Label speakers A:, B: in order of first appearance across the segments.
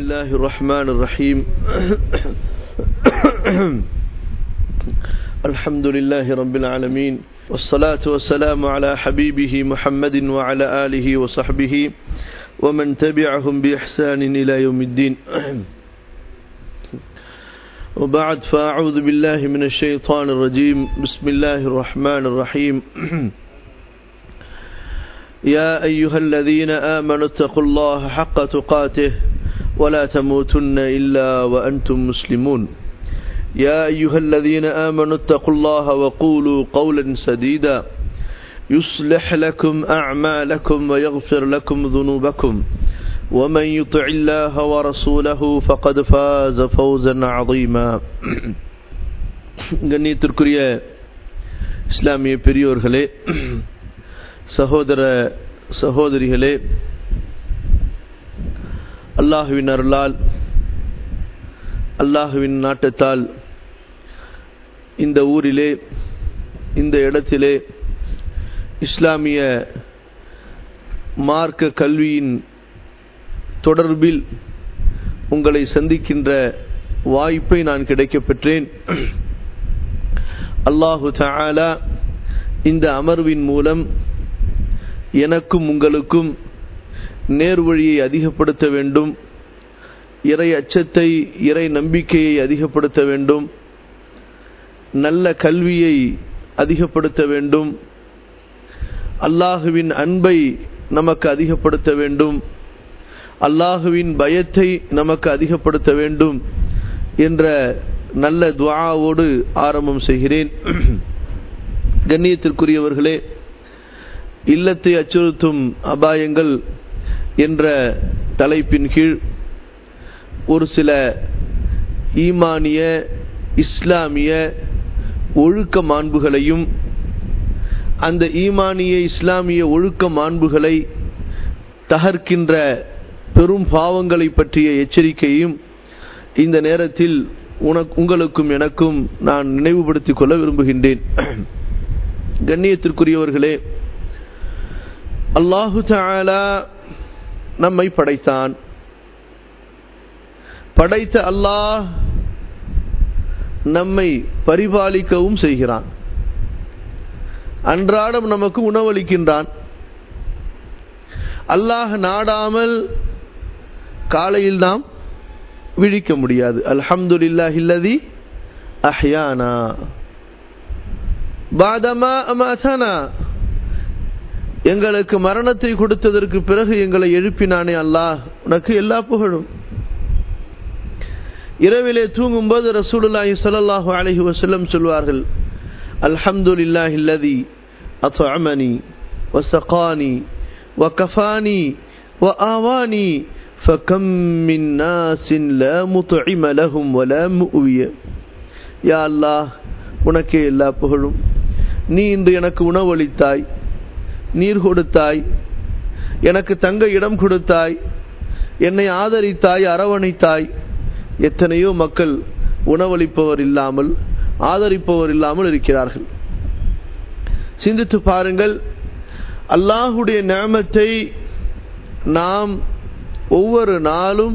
A: الله الرحمن الرحيم الحمد لله رب العالمين والصلاة والسلام على حبيبه محمد وعلى آله وصحبه ومن تبعهم بإحسان إلى يوم الدين وبعد فأعوذ بالله من الشيطان الرجيم بسم الله الرحمن الرحيم يا أيها الذين آمنوا اتقوا الله حق تقاته ولا تموتن إلا وأنتم مسلمون يا أيها الذين آمنوا اتقوا الله وقولوا قولا سديدا يصلح لكم أعمالكم ويغفر لكم ذنوبكم ومن يطع الله ورسوله فقد فاز فوزا عظيما கண்ணியத்திற்குரிய இஸ்லாமிய பெரியோர்களே சகோதர சகோதரிகளே அல்லாஹுவின் அருளால் அல்லாஹுவின் நாட்டத்தால் இந்த ஊரிலே இந்த இடத்திலே இஸ்லாமிய மார்க்க கல்வியின் தொடர்பில் உங்களை சந்திக்கின்ற வாய்ப்பை நான் கிடைக்கப்பெற்றேன் அல்லாஹு தஆலா இந்த அமர்வின் மூலம் எனக்கும் உங்களுக்கும் நேர்வழியை அதிகப்படுத்த வேண்டும் இறை அச்சத்தை இறை நம்பிக்கையை அதிகப்படுத்த வேண்டும் நல்ல கல்வியை அதிகப்படுத்த வேண்டும் அல்லாஹுவின் அன்பை நமக்கு அதிகப்படுத்த வேண்டும் அல்லாஹுவின் பயத்தை நமக்கு அதிகப்படுத்த வேண்டும் என்ற நல்ல துவாவோடு ஆரம்பம் செய்கிறேன் கண்ணியத்திற்குரியவர்களே இல்லத்தை அச்சுறுத்தும் அபாயங்கள் என்ற தலைப்பின் கீழ் ஒரு சில ஈமானிய இஸ்லாமிய ஒழுக்க மாண்புகளையும் அந்த ஈமானிய இஸ்லாமிய ஒழுக்க மாண்புகளை தகர்க்கின்ற பெரும் பாவங்களை பற்றிய எச்சரிக்கையும் இந்த நேரத்தில் உனக்கு உங்களுக்கும் எனக்கும் நான் நினைவுபடுத்திக் கொள்ள விரும்புகின்றேன் கண்ணியத்திற்குரியவர்களே அல்லாஹு தாலா நம்மை படைத்தான் படைத்த அல்லாஹ் நம்மை பரிபாலிக்கவும் செய்கிறான் அன்றாடம் நமக்கு உணவளிக்கின்றான் அல்லாஹ் நாடாமல் காலையில் நாம் விழிக்க முடியாது அல்ஹம்துலில்லாஹில்லதி அஹ்யானா பாதமா அமாதனா எங்களுக்கு மரணத்தை கொடுத்ததற்கு பிறகு எங்களை எழுப்பினானே அல்லாஹ் உனக்கு எல்லா புகழும் இரவிலே தூங்கும்போது ரசூலுல்லாஹி ஸல்லல்லாஹு அலைஹி வஸல்லம் சொல்வார்கள் அல்ஹம்துலில்லாஹில்லதி அத்அமனி வஸகானி وكفاني وآواني فكم من ناس لا مطعم لهم ولا مؤوي يا الله உனக்கே எல்லா புகழும் நீ இன்று எனக்கு உணவளித்தாய் நீர் கொடுத்தாய் எனக்கு தங்க இடம் கொடுத்தாய் என்னை ஆதரித்தாய் அரவணைத்தாய் எத்தனையோ மக்கள் உணவளிப்பவர் இல்லாமல் ஆதரிப்பவர் இல்லாமல் இருக்கிறார்கள் சிந்தித்து பாருங்கள் அல்லாஹுடைய நேமத்தை நாம் ஒவ்வொரு நாளும்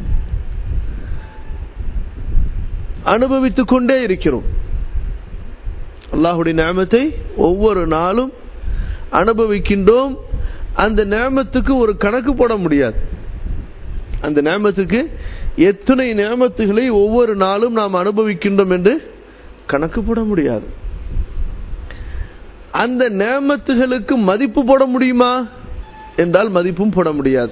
A: அனுபவித்துக் கொண்டே இருக்கிறோம் அல்லாஹுடைய நேமத்தை ஒவ்வொரு நாளும் அனுபவிக்கின்றோம் அந்த நேமத்துக்கு ஒரு கணக்கு போட முடியாது அந்த நேமத்துக்கு எத்தனை நேமத்துகளை ஒவ்வொரு நாளும் நாம் அனுபவிக்கின்றோம் என்று கணக்கு போட முடியாது அந்த நேமத்துகளுக்கு மதிப்பு போட முடியுமா என்றால் மதிப்பும் போட முடியாது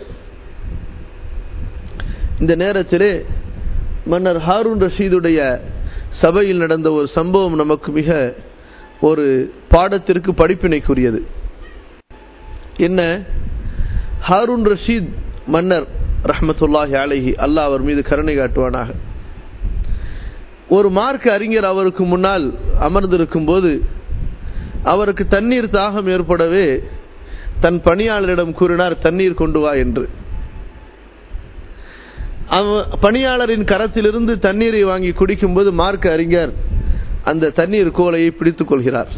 A: இந்த நேரத்திலே மன்னர் ஹாரூன் ரஷீதுடைய சபையில் நடந்த ஒரு சம்பவம் நமக்கு மிக ஒரு பாடத்திற்கு படிப்பினைக்குரியது என்ன ஹாரூன் ரஷீத் மன்னர் ரஹமத்துல்லாஹி அலஹி அல்லாஹ் அவர் மீது கருணை காட்டுவானாக ஒரு மார்க்க அறிஞர் அவருக்கு முன்னால் அமர்ந்திருக்கும் போது அவருக்கு தண்ணீர் தாகம் ஏற்படவே தன் பணியாளரிடம் கூறினார் தண்ணீர் கொண்டு வா என்று பணியாளரின் கரத்திலிருந்து தண்ணீரை வாங்கி குடிக்கும்போது மார்க்க அறிஞர் அந்த தண்ணீர் கோலையை பிடித்துக் கொள்கிறார்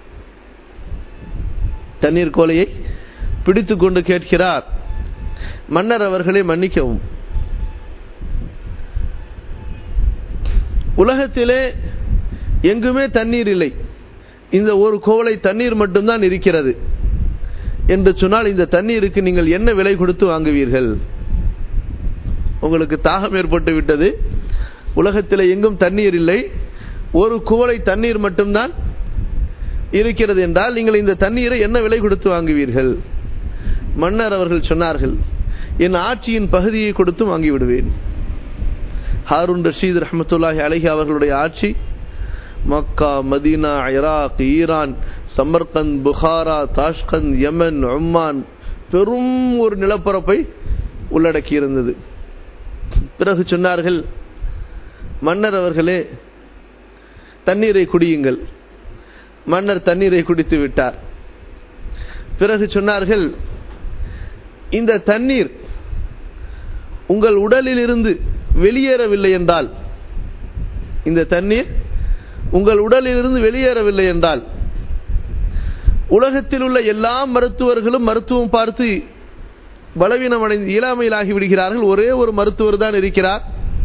A: தண்ணீர் கோலையை பிடித்துக் கொண்டு கேட்கிறார் மன்னர் அவர்களை மன்னிக்கவும் உலகத்திலே எங்குமே தண்ணீர் இல்லை இந்த ஒரு கோவலை தண்ணீர் மட்டும்தான் இருக்கிறது என்று சொன்னால் இந்த தண்ணீருக்கு நீங்கள் என்ன விலை கொடுத்து வாங்குவீர்கள் உங்களுக்கு தாகம் ஏற்பட்டு விட்டது உலகத்தில் எங்கும் தண்ணீர் இல்லை ஒரு குவளை தண்ணீர் மட்டும்தான் இருக்கிறது என்றால் நீங்கள் இந்த தண்ணீரை என்ன விலை கொடுத்து வாங்குவீர்கள் மன்னர் அவர்கள் சொன்னார்கள் என் ஆட்சியின் பகுதியை கொடுத்து வாங்கிவிடுவேன் ஹாரூன் ரஷீத் ரஹமத்துல்லாஹி அலஹி அவர்களுடைய ஆட்சி Mecca Medina Iraq Iran Samarkand Bukhara Tashkent Yemen Oman பெரும் ஒரு நிலப்பரப்பை உள்ளடக்கி இருந்தது பிறகு சொன்னார்கள் மன்னர் அவர்களே தண்ணீரை குடியுங்கள் மன்னர் தண்ணீரை குடித்து விட்டார் பிறகு சொன்னார்கள் இந்த தண்ணீர் உங்கள் உடலில் இருந்து வெளியேறவில்லை என்றால் இந்த தண்ணீர் உங்கள் உடலில் இருந்து வெளியேறவில்லை என்றால் உலகத்தில் உள்ள எல்லா மருத்துவர்களும் மருத்துவம் பார்த்து பலவீனம் அடைந்து இயலாமையிலாகி விடுகிறார்கள் ஒரே ஒரு மருத்துவர் தான் இருக்கிறார்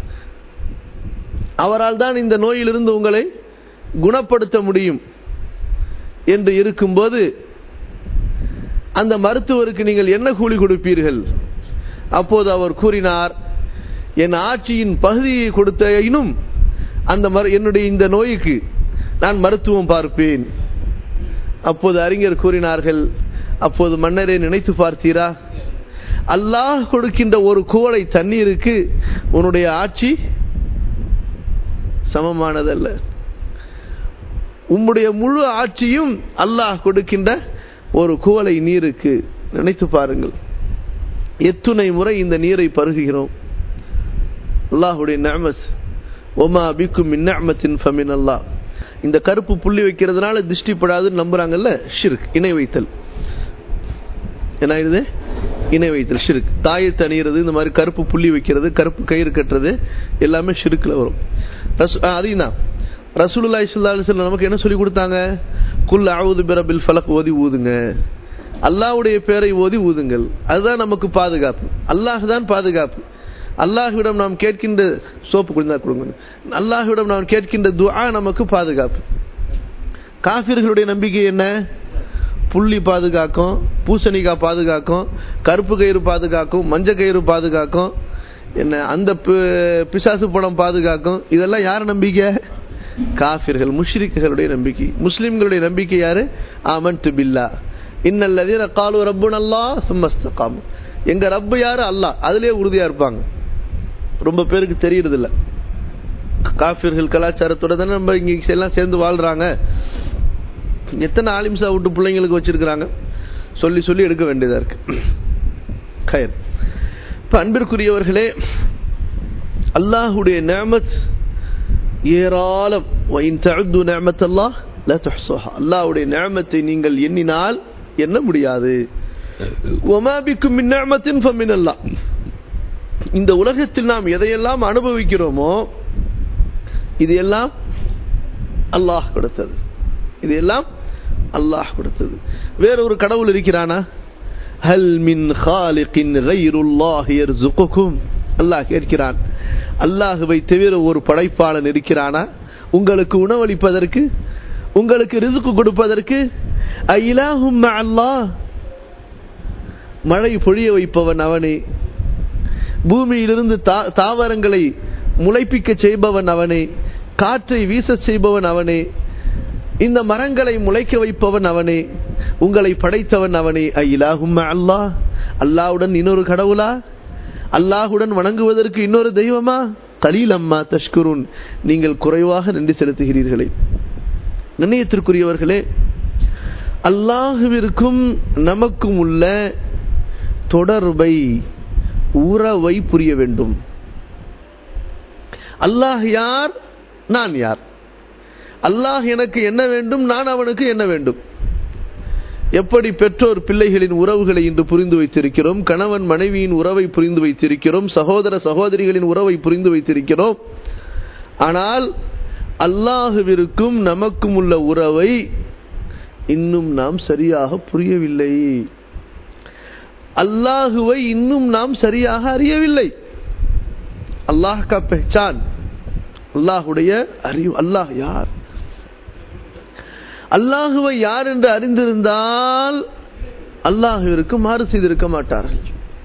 A: அவரால் தான் இந்த நோயிலிருந்து உங்களை குணப்படுத்த முடியும் என்று இருக்கும்போது அந்த மருத்துவருக்கு நீங்கள் என்ன கூலி கொடுப்பீர்கள் அப்போது அவர் கூறினார் என் ஆட்சியின் பகுதியை கொடுத்தையினும் அந்த என்னுடைய இந்த நோய்க்கு நான் மருத்துவம் பார்ப்பேன் அப்போது அறிஞர் கூறினார்கள் அப்போது மன்னரை நினைத்து பார்த்தீரா அல்லாஹ் கொடுக்கின்ற ஒரு கோலை தண்ணீருக்கு உன்னுடைய ஆட்சி சமமானதல்ல உம்முடைய முழு ஆட்சியும் அல்லாஹ் கொடுக்கின்ற ஒரு குவளை நீருக்கு நினைத்து பாருங்கள் எத்துணை முறை இந்த நீரை பருகுகிறோம் அல்லாஹுடைய நமஸ் ஒமா பிக்கும் இந்நமத்தின் ஃபமின் அல்லாஹ் இந்த கருப்பு புள்ளி வைக்கிறதுனால திருஷ்டிப்படாதுன்னு நம்புறாங்கல்ல ஷிர்க் இணை வைத்தல் என்ன ஆயிடுது இணை வைத்தல் ஷிர்க் தாயை தணிகிறது இந்த மாதிரி கருப்பு புள்ளி வைக்கிறது கருப்பு கயிறு கட்டுறது எல்லாமே ஷிருக்கில் வரும் அதையும் தான் ரசூலுல்லா இஸ்லாஸ்ல நமக்கு என்ன சொல்லி கொடுத்தாங்க குல் அவுது பிரபில் ஃபலக் ஓதி ஊதுங்க அல்லாஹ்வுடைய பேரை ஓதி ஊதுங்கள் அதுதான் நமக்கு பாதுகாப்பு அல்லாஹ் தான் பாதுகாப்பு அல்லாஹ்விடம் நாம் கேட்கின்ற சோப்பு கொடுத்தா கொடுங்க அல்லாஹ்விடம் நாம் கேட்கின்ற துஆ நமக்கு பாதுகாப்பு காஃபிர்களுடைய நம்பிக்கை என்ன புள்ளி பாதுகாக்கும் பூசணிக்காய் பாதுகாக்கும் கருப்பு கயிறு பாதுகாக்கும் மஞ்ச கயிறு பாதுகாக்கும் என்ன அந்த பிசாசு படம் பாதுகாக்கும் இதெல்லாம் யார் நம்பிக்கை காஃபிர்கள் முஷ்ரிக்குகளுடைய நம்பிக்கை முஸ்லிம்களுடைய நம்பிக்கை யாரு ஆமன் பில்லா இன்னல்லதீன காலு ரப்புன் அல்லா சும்மஸ்தகாம் எங்க ரப்பு யாரு அல்லாஹ் அதுலயே உறுதியா இருப்பாங்க ரொம்ப பேருக்கு தெரியறது இல்ல காஃபிர்கள் கலாச்சாரத்தோட தானே நம்ம இங்க எல்லாம் சேர்ந்து வாழ்றாங்க எத்தனை ஆலிம்சா விட்டு பிள்ளைங்களுக்கு வச்சிருக்கிறாங்க சொல்லி சொல்லி எடுக்க வேண்டியதா இருக்கு கயர் இப்ப அன்பிற்குரியவர்களே அல்லாஹுடைய நேமத் ஏராளம் அல்லாஹுடைய நேமத்தை நீங்கள் எண்ணினால் எண்ண முடியாது இந்த உலகத்தில் நாம் எதையெல்லாம் அனுபவிக்கிறோமோ இது எல்லாம் அல்லாஹ் கொடுத்தது இது எல்லாம் அல்லாஹ் கொடுத்தது வேற ஒரு கடவுள் இருக்கிறானா ஹல் மின் ஹாலிகின் கைருல்லாஹ் யர்சுகுக்கும் அல்லாஹ் கேட்கிறான் அல்லாஹுவை தவிர ஒரு படைப்பாளன் இருக்கிறானா உங்களுக்கு உணவளிப்பதற்கு உங்களுக்கு ரிசுக்கு கொடுப்பதற்கு அயிலாஹும் அல்லாஹ் மழை பொழிய வைப்பவன் அவனே பூமியிலிருந்து தாவரங்களை முளைப்பிக்க செய்பவன் அவனே காற்றை வீச செய்பவன் அவனே இந்த மரங்களை முளைக்க வைப்பவன் அவனே உங்களை படைத்தவன் அவனே அயிலாகும் அல்லாஹ் அல்லாவுடன் இன்னொரு கடவுளா அல்லாஹுடன் வணங்குவதற்கு இன்னொரு தெய்வமா கலீல் அம்மா தஷ்குருன் நீங்கள் குறைவாக நன்றி செலுத்துகிறீர்களே நிர்ணயத்திற்குரியவர்களே அல்லாஹுவிற்கும் நமக்கும் உள்ள தொடர்பை உறவை புரிய வேண்டும் அல்லாஹ் யார் நான் யார் அல்லாஹ் எனக்கு என்ன வேண்டும் நான் அவனுக்கு என்ன வேண்டும் எப்படி பெற்றோர் பிள்ளைகளின் உறவுகளை இன்று புரிந்து வைத்திருக்கிறோம் கணவன் மனைவியின் உறவை புரிந்து வைத்திருக்கிறோம் சகோதர சகோதரிகளின் உறவை புரிந்து வைத்திருக்கிறோம் ஆனால் அல்லாஹுவிற்கும் நமக்கும் உள்ள உறவை இன்னும் நாம் சரியாக புரியவில்லை அல்லாஹுவை இன்னும் நாம் சரியாக அறியவில்லை அல்லாஹ் கா பெஹான் அல்லாஹுடைய அறிவு அல்லாஹ் யார் அல்லாஹுவை யார் என்று அறிந்திருந்தால் அல்லாஹுவிற்கு மாறு செய்திருக்க மாட்டார்கள்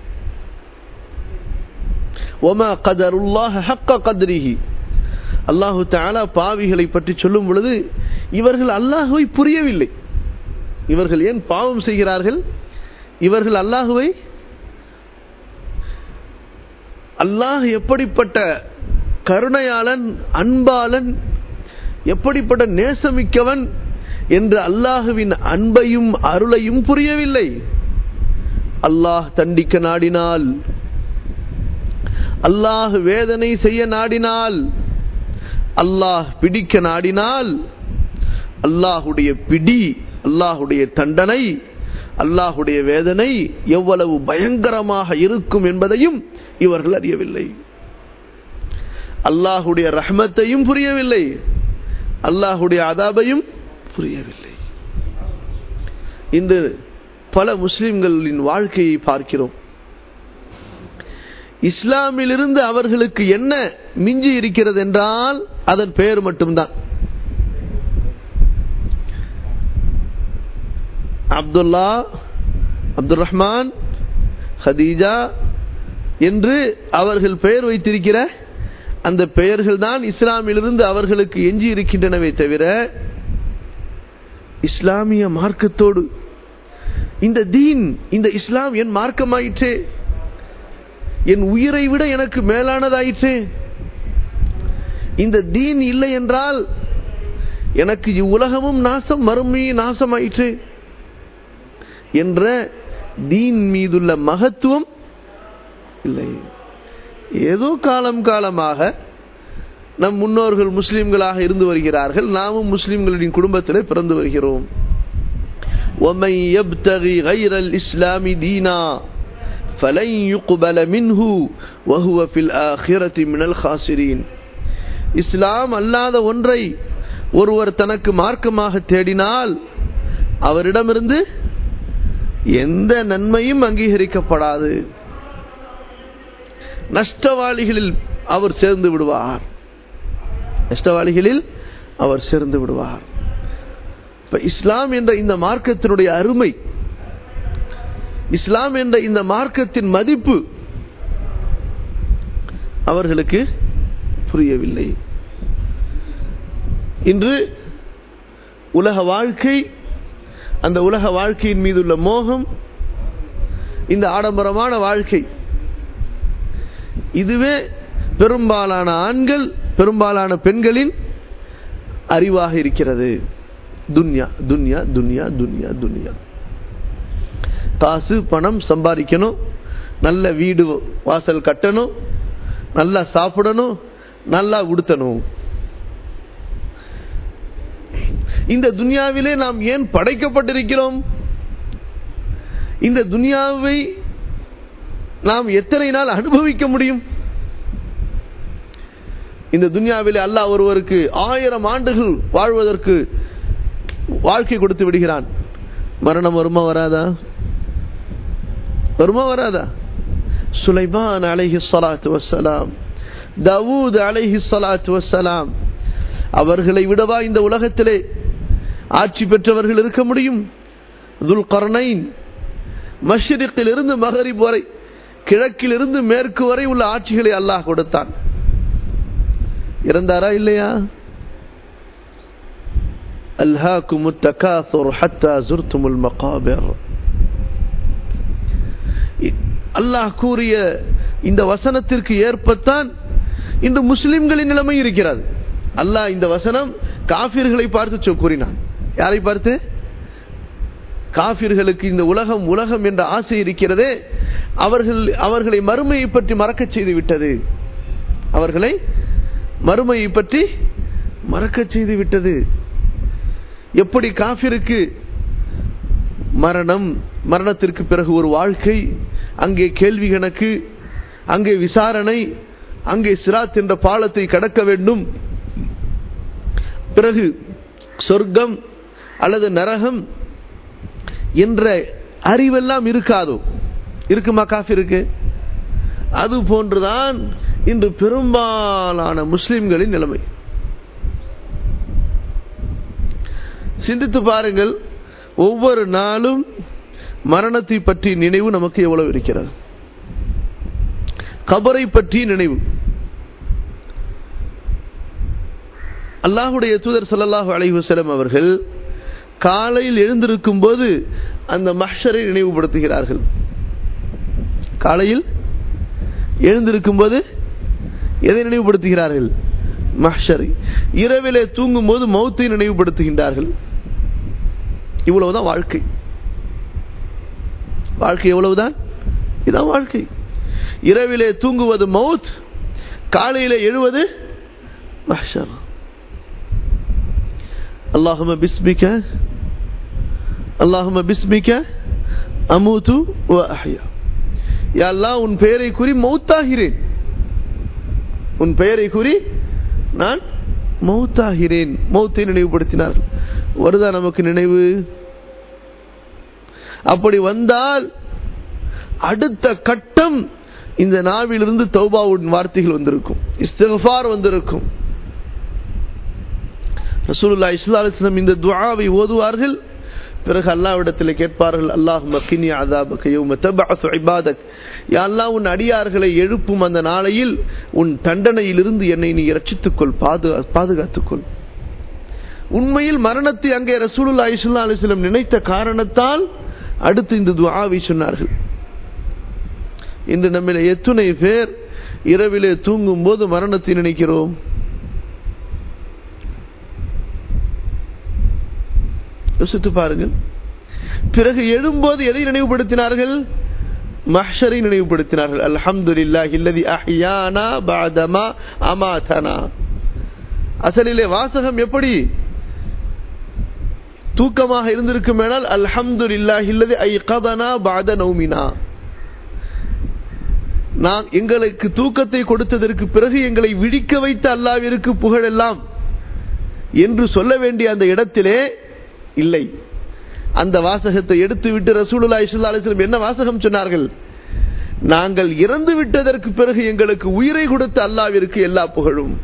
A: ஒமா கதருல்லாஹ ஹக்க கத்ரிஹி அல்லாஹு தாலா பாவிகளை பற்றி சொல்லும் பொழுது இவர்கள் அல்லாஹுவை புரியவில்லை இவர்கள் ஏன் பாவம் செய்கிறார்கள் இவர்கள் அல்லாஹுவை அல்லாஹ் எப்படிப்பட்ட கருணையாளன் அன்பாளன் எப்படிப்பட்ட நேசமிக்கவன் என்று அல்லாஹுவின் அன்பையும் அருளையும் புரியவில்லை அல்லாஹ் தண்டிக்க நாடினால் அல்லாஹ் வேதனை செய்ய நாடினால் அல்லாஹ் பிடிக்க நாடினால் அல்லாஹுடைய பிடி அல்லாஹுடைய தண்டனை அல்லாஹுடைய வேதனை எவ்வளவு பயங்கரமாக இருக்கும் என்பதையும் இவர்கள் அறியவில்லை அல்லாஹுடைய ரஹ்மத்தையும் புரியவில்லை அல்லாஹுடைய அதாபையும் புரியவில்லை இன்று பல முஸ்லிம்களின் வாழ்க்கையை பார்க்கிறோம் இஸ்லாமிலிருந்து அவர்களுக்கு என்ன மிஞ்சி இருக்கிறது என்றால் அதன் பெயர் மட்டும்தான் அப்துல்லா அப்துல் ரஹ்மான் ஹதீஜா என்று அவர்கள் பெயர் வைத்திருக்கிற அந்த பெயர்கள் தான் இஸ்லாமிலிருந்து அவர்களுக்கு எஞ்சி இருக்கின்றனவே தவிர இஸ்லாமிய மார்க்கத்தோடு இந்த தீன் இந்த இஸ்லாம் என் மார்க்கமாயிற்றே என் உயிரை விட எனக்கு மேலானதாயிற்றே இந்த தீன் இல்லை என்றால் எனக்கு இவ்வுலகமும் நாசம் மறுமையும் நாசமாயிற்று என்ற தீன் மீதுள்ள மகத்துவம் இல்லை ஏதோ காலம் காலமாக நம் முன்னோர்கள் முஸ்லிம்களாக இருந்து வருகிறார்கள் நாமும் முஸ்லிம்களின் குடும்பத்தில் பிறந்து வருகிறோம் ومن يبتغي غير الإسلام دينا فلن يقبل منه وهو في الآخرة من الخاسرين இஸ்லாம் அல்லாத ஒன்றை ஒருவர் தனக்கு மார்க்கமாக தேடினால் அவரிடமிருந்து எந்த நன்மையும் அங்கீகரிக்கப்படாது நஷ்டவாளிகளில் அவர் சேர்ந்து விடுவார் நஷ்டவாளிகளில் அவர் சேர்ந்து விடுவார் இப்ப இஸ்லாம் என்ற இந்த மார்க்கத்தினுடைய அருமை இஸ்லாம் என்ற இந்த மார்க்கத்தின் மதிப்பு அவர்களுக்கு புரியவில்லை இன்று உலக வாழ்க்கை அந்த உலக வாழ்க்கையின் மீதுள்ள மோகம் இந்த ஆடம்பரமான வாழ்க்கை இதுவே பெரும்பாலான ஆண்கள் பெரும்பாலான பெண்களின் அறிவாக இருக்கிறது துன்யா துன்யா துன்யா துன்யா துன்யா காசு பணம் சம்பாதிக்கணும் நல்ல வீடு வாசல் கட்டணும் நல்லா சாப்பிடணும் நல்லா உடுத்தணும் இந்த துன்யாவிலே நாம் ஏன் படைக்கப்பட்டிருக்கிறோம் இந்த துன்யாவை நாம் எத்தனை நாள் அனுபவிக்க முடியும் இந்த துன்யாவிலே அல்லாஹ் ஒருவருக்கு ஆயிரம் ஆண்டுகள் வாழ்வதற்கு வாழ்க்கை கொடுத்து விடுகிறான் மரணம் வருமா வராதா வருமா வராதா சுலைமான் அலைஹி சலாத்து வசலாம் தவூத் அலைஹி சலாத்து வசலாம் அவர்களை விடவா இந்த உலகத்திலே ஆட்சி பெற்றவர்கள் இருக்க முடியும் துல் கர்ணைன் மஷ்ரிக்கில் இருந்து மகரிப் வரை கிழக்கில் இருந்து மேற்கு வரை உள்ள ஆட்சிகளை அல்லாஹ் கொடுத்தான் இறந்தாரா இல்லையா அல்ஹாக்கும் التكاثر حتى زرتم المقابر அல்லாஹ் கூறிய இந்த வசனத்திற்கு ஏற்பத்தான் இன்று முஸ்லிம்களின் நிலைமை இருக்கிறது அல்லாஹ் இந்த வசனம் காபிர்களை பார்த்து கூறினான் யாரை பார்த்து காபிர்களுக்கு இந்த உலகம் உலகம் என்ற ஆசை இருக்கிறதே அவர்கள் அவர்களை மறுமையை பற்றி மறக்க செய்து விட்டது அவர்களை மறுமையை பற்றி மறக்க செய்து விட்டது எப்படி காபிருக்கு மரணம் மரணத்திற்கு பிறகு ஒரு வாழ்க்கை அங்கே கேள்வி கணக்கு அங்கே விசாரணை அங்கே சிராத் என்ற பாலத்தை கடக்க வேண்டும் பிறகு சொர்க்கம் அல்லது நரகம் என்ற அறிவெல்லாம் இருக்காதோ இருக்குமா காஃபிருக்கு அது போன்றுதான் இன்று பெரும்பாலான முஸ்லிம்களின் நிலைமை சிந்தித்து பாருங்கள் ஒவ்வொரு நாளும் மரணத்தை பற்றி நினைவு நமக்கு எவ்வளவு இருக்கிறது கபரை பற்றி நினைவு அல்லாஹுடைய தூதர் சல்லாஹு அலைஹுசலம் அவர்கள் காலையில் எழுந்திருக்கும் போது அந்த மஹ்ஷரை நினைவுபடுத்துகிறார்கள் காலையில் எழுந்திருக்கும் போது எதை நினைவுபடுத்துகிறார்கள் மஹ்ஷரை இரவிலே தூங்கும் போது மௌத்தை நினைவுபடுத்துகின்றார்கள் இவ்வளவுதான் வாழ்க்கை வாழ்க்கை எவ்வளவுதான் இதான் வாழ்க்கை இரவிலே தூங்குவது மவுத் காலையிலே எழுவது மஹ்ஷர் அல்லாஹும பிஸ்மிக்க அல்லாஹும பிஸ்மிக்க அமூது வ அஹ்யா யா அல்லாஹ் உன் பெயரை கூறி மௌத்தாகிறேன் உன் பெயரை கூறி நான் மௌத்தாகிறேன் மௌத்தை நினைவுபடுத்தினார்கள் வருதா நமக்கு நினைவு அப்படி வந்தால் அடுத்த கட்டம் இந்த நாவிலிருந்து தௌபாவுடன் வார்த்தைகள் வந்திருக்கும் இஸ்திஃபார் வந்திருக்கும் ரசூலுல்லா இஸ்லா அலிஸ்லாம் இந்த துஆவை ஓதுவார்கள் பிறகு அல்லாவிடத்தில் கேட்பார்கள் அல்லாஹ் மக்கினி அதாபக யௌம தபஅஸு இபாதக் யா அல்லாஹ் உன் அடியார்களை எழுப்பும் அந்த நாளையில் உன் தண்டனையிலிருந்து என்னை நீ ரட்சித்துக்கொள் பாது பாதுகாத்துக்கொள் உண்மையில் மரணத்தை அங்கே ரசூலுல்லா இஸ்லா அலிஸ்லாம் நினைத்த காரணத்தால் அடுத்து இந்த துஆவை சொன்னார்கள் இன்று நம்மில எத்துணை பேர் இரவிலே தூங்கும் போது மரணத்தை நினைக்கிறோம் யோசித்து பாருங்கள் பிறகு எழும்போது எதை நினைவுபடுத்தினார்கள் மஹ்ஷரை நினைவுபடுத்தினார்கள் அல்ஹம்துலில்லாஹி இல்லதி அஹ்யானா பஅதமா அமாதனா அசலிலே வாசகம் எப்படி தூக்கமாக இருந்திருக்கும் என்றால் அல்ஹம்துலில்லாஹி இல்லதி ஐகதனா பஅத நௌமினா நான் எங்களுக்கு தூக்கத்தை கொடுத்ததற்கு பிறகு எங்களை விழிக்க வைத்த அல்லாவிற்கு புகழெல்லாம் என்று சொல்ல வேண்டிய அந்த இடத்திலே இல்லை அந்த வாசகத்தை எடுத்துவிட்டு ரசூலுல்லா இஸ்லா அலிஸ்லம் என்ன வாசகம் சொன்னார்கள் நாங்கள் இறந்து விட்டதற்கு பிறகு எங்களுக்கு உயிரை கொடுத்த அல்லாவிற்கு எல்லா புகழும்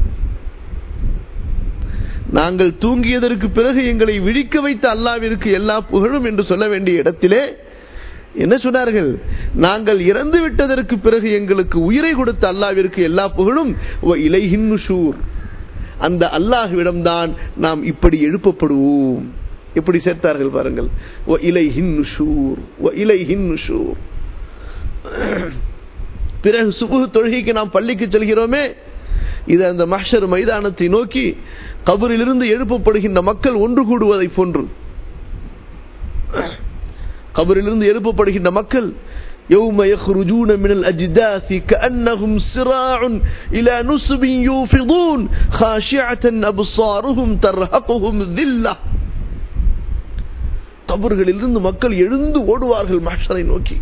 A: நாங்கள் தூங்கியதற்கு பிறகு எங்களை விழிக்க வைத்த அல்லாவிற்கு எல்லா புகழும் என்று சொல்ல வேண்டிய இடத்திலே என்ன சொன்னார்கள் நாங்கள் இறந்து விட்டதற்கு பிறகு எங்களுக்கு உயிரை கொடுத்த அல்லாவிற்கு எல்லா புகழும் இலைஹின் அந்த அல்லாஹுவிடம்தான் நாம் இப்படி எழுப்பப்படுவோம் எப்படி சேர்த்தார்கள் பாருங்கள் ஓ இலை ஹின்னுஷூர் ஓ இலை ஹின்னுஷூர் பிறகு சுபு தொழுகைக்கு நாம் பள்ளிக்கு செல்கிறோமே இது அந்த மஹர் மைதானத்தை நோக்கி கபரிலிருந்து எழுப்பப்படுகின்ற மக்கள் ஒன்று கூடுவதை போன்று கபரிலிருந்து எழுப்பப்படுகின்ற மக்கள் يوم يخرجون من الأجداث كأنهم سراع إلى نصب يوفضون خاشعة أبصارهم ترهقهم ذلة கபர்களிலிருந்து மக்கள் எழுந்து ஓடுவார்கள் மஹரை நோக்கி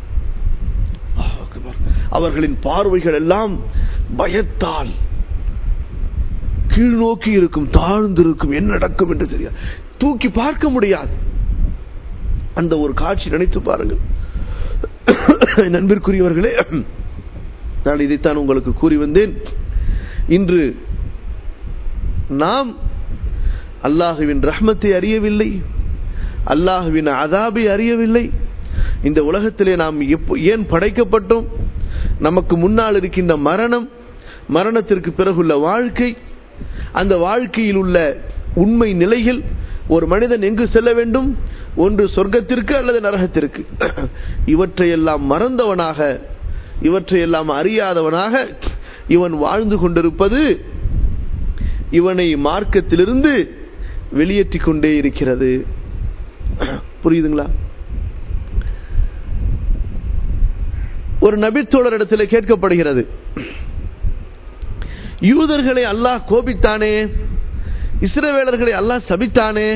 A: அவர்களின் பார்வைகள் எல்லாம் பயத்தால் கீழ் நோக்கி இருக்கும் தாழ்ந்திருக்கும் என்ன நடக்கும் என்று தெரியாது தூக்கி பார்க்க முடியாது அந்த ஒரு காட்சி நினைத்து பாருங்கள் நண்பிற்குரியவர்களே நான் இதைத்தான் உங்களுக்கு கூறி வந்தேன் இன்று நாம் அல்லாஹுவின் ரஹ்மத்தை அறியவில்லை அல்லாஹுவின் அதாபை அறியவில்லை இந்த உலகத்திலே நாம் ஏன் படைக்கப்பட்டோம் நமக்கு முன்னால் இருக்கின்ற மரணம் மரணத்திற்கு பிறகுள்ள வாழ்க்கை அந்த வாழ்க்கையில் உள்ள உண்மை நிலைகள் ஒரு மனிதன் எங்கு செல்ல வேண்டும் ஒன்று சொர்க்கத்திற்கு அல்லது நரகத்திற்கு இவற்றையெல்லாம் மறந்தவனாக இவற்றையெல்லாம் அறியாதவனாக இவன் வாழ்ந்து கொண்டிருப்பது இவனை மார்க்கத்திலிருந்து வெளியேற்றி கொண்டே இருக்கிறது புரியுதுங்களா ஒரு நபித்தோழர் இடத்துல கேட்கப்படுகிறது யூதர்களை அல்லாஹ் கோபித்தானே இஸ்ரவேலர்களை அல்லாஹ் சபித்தானே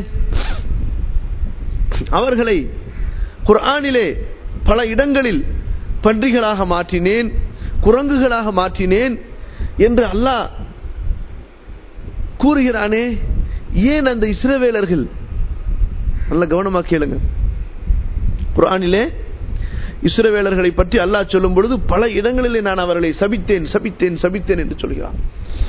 A: அவர்களை குர்ஆனிலே பல இடங்களில் பன்றிகளாக மாற்றினேன் குரங்குகளாக மாற்றினேன் என்று அல்லாஹ் கூறுகிறானே ஏன் அந்த இஸ்ரவேலர்கள் நல்ல கவனமா கேளுங்க குர்ஆனிலே இஸ்ரவேலர்களை பற்றி அல்லாஹ் சொல்லும் பொழுது பல இடங்களிலே நான் அவர்களை சபித்தேன் சபித்தேன் சபித்தேன் என்று சொல்கிறான்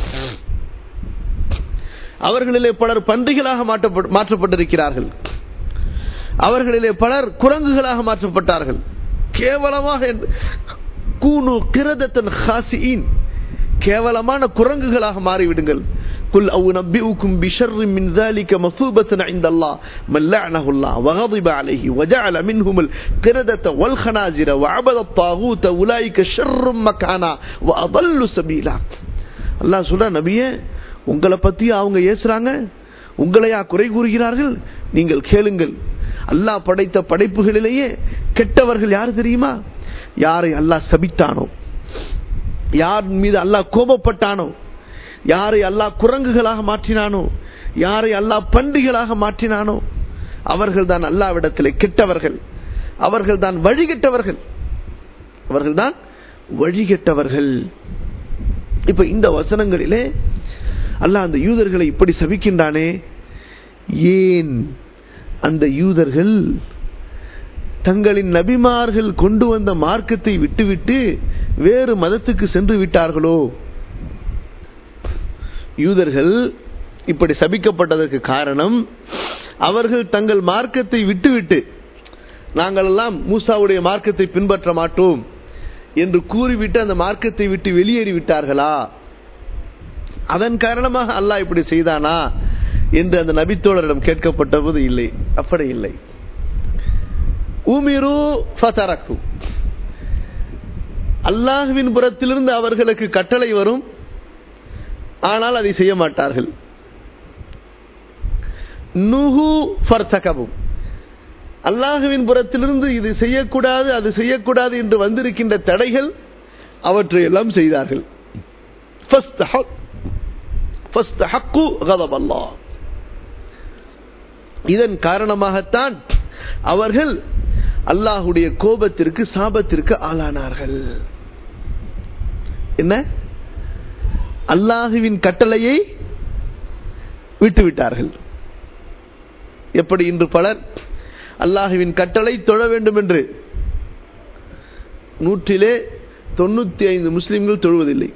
A: அவர்களிலே பலர் பன்றிகளாக மாற்றப்பட்டு- மாற்றப்பட்டிருக்கிறார்கள் அவர்களிலே பலர் குரங்குகளாக மாற்றப்பட்டார்கள் கேவலமாக என்று- கூனு கிரதத்தன் ஹாசியின் கேவலமான குரங்குகளாக மாறிவிடுங்கள் குல் அவு நபிஉக்கும் பிஷர்ரி மின் ذلك مثوبة عند الله من لعنه الله وغضب عليه وجعل منهم القردة والخنازير وعبد الطاغوت أولئك شر مكانا وأضل سبيلا அல்லாஹ் சொல்ற நபியே உங்களை பத்தி அவங்க ஏசுறாங்க உங்களையா குறை கூறுகிறார்கள் நீங்கள் கேளுங்கள் அல்லாஹ் படைத்த படைப்புகளிலேயே கெட்டவர்கள் யார் தெரியுமா யாரை அல்லாஹ் சபித்தானோ யார் மீது அல்லாஹ் கோபப்பட்டானோ யாரை அல்லாஹ் குரங்குகளாக மாற்றினானோ யாரை அல்லாஹ் பண்டிகளாக மாற்றினானோ அவர்கள் தான் அல்லாவிடத்திலே கெட்டவர்கள் அவர்கள் தான் வழிகெட்டவர்கள் அவர்கள் தான் வழிகெட்டவர்கள் இப்ப இந்த வசனங்களிலே அல்லாஹ் அந்த யூதர்களை இப்படி சபிக்கின்றானே ஏன் அந்த யூதர்கள் தங்களின் நபிமார்கள் கொண்டு வந்த மார்க்கத்தை விட்டுவிட்டு வேறு மதத்துக்கு சென்று விட்டார்களோ யூதர்கள் இப்படி சபிக்கப்பட்டதற்கு காரணம் அவர்கள் தங்கள் மார்க்கத்தை விட்டுவிட்டு நாங்கள் எல்லாம் மூசாவுடைய மார்க்கத்தை பின்பற்ற மாட்டோம் என்று கூறிவிட்டு அந்த மார்க்கத்தை விட்டு வெளியேறி விட்டார்களா அதன் காரணமாக அல்லாஹ் இப்படி செய்தானா என்று அந்த நபித்தோழரிடம் கேட்கப்பட்ட போது இல்லை அப்படி இல்லை உமிரு ஃபதரக்கு அல்லாஹ்வின் புறத்திலிருந்து அவர்களுக்கு கட்டளை வரும் ஆனால் அதை செய்ய மாட்டார்கள் நுஹு ஃபர்தகவும் அல்லாஹுவின் புறத்திலிருந்து இது செய்யக்கூடாது அது செய்யக்கூடாது என்று வந்திருக்கின்ற தடைகள் அவற்றை எல்லாம் செய்தார்கள் فاستحق- فاستحقوا غضب الله. இதன் காரணமாகத்தான் அவர்கள் அல்லாஹுடைய கோபத்திற்கு சாபத்திற்கு ஆளானார்கள் என்ன அல்லாஹுவின் கட்டளையை விட்டுவிட்டார்கள் எப்படி இன்று பலர் அல்லாஹுவின் கட்டளை தொழ வேண்டும் என்று நூற்றிலே தொண்ணூத்தி ஐந்து முஸ்லிம்கள் தொழுவதில்லை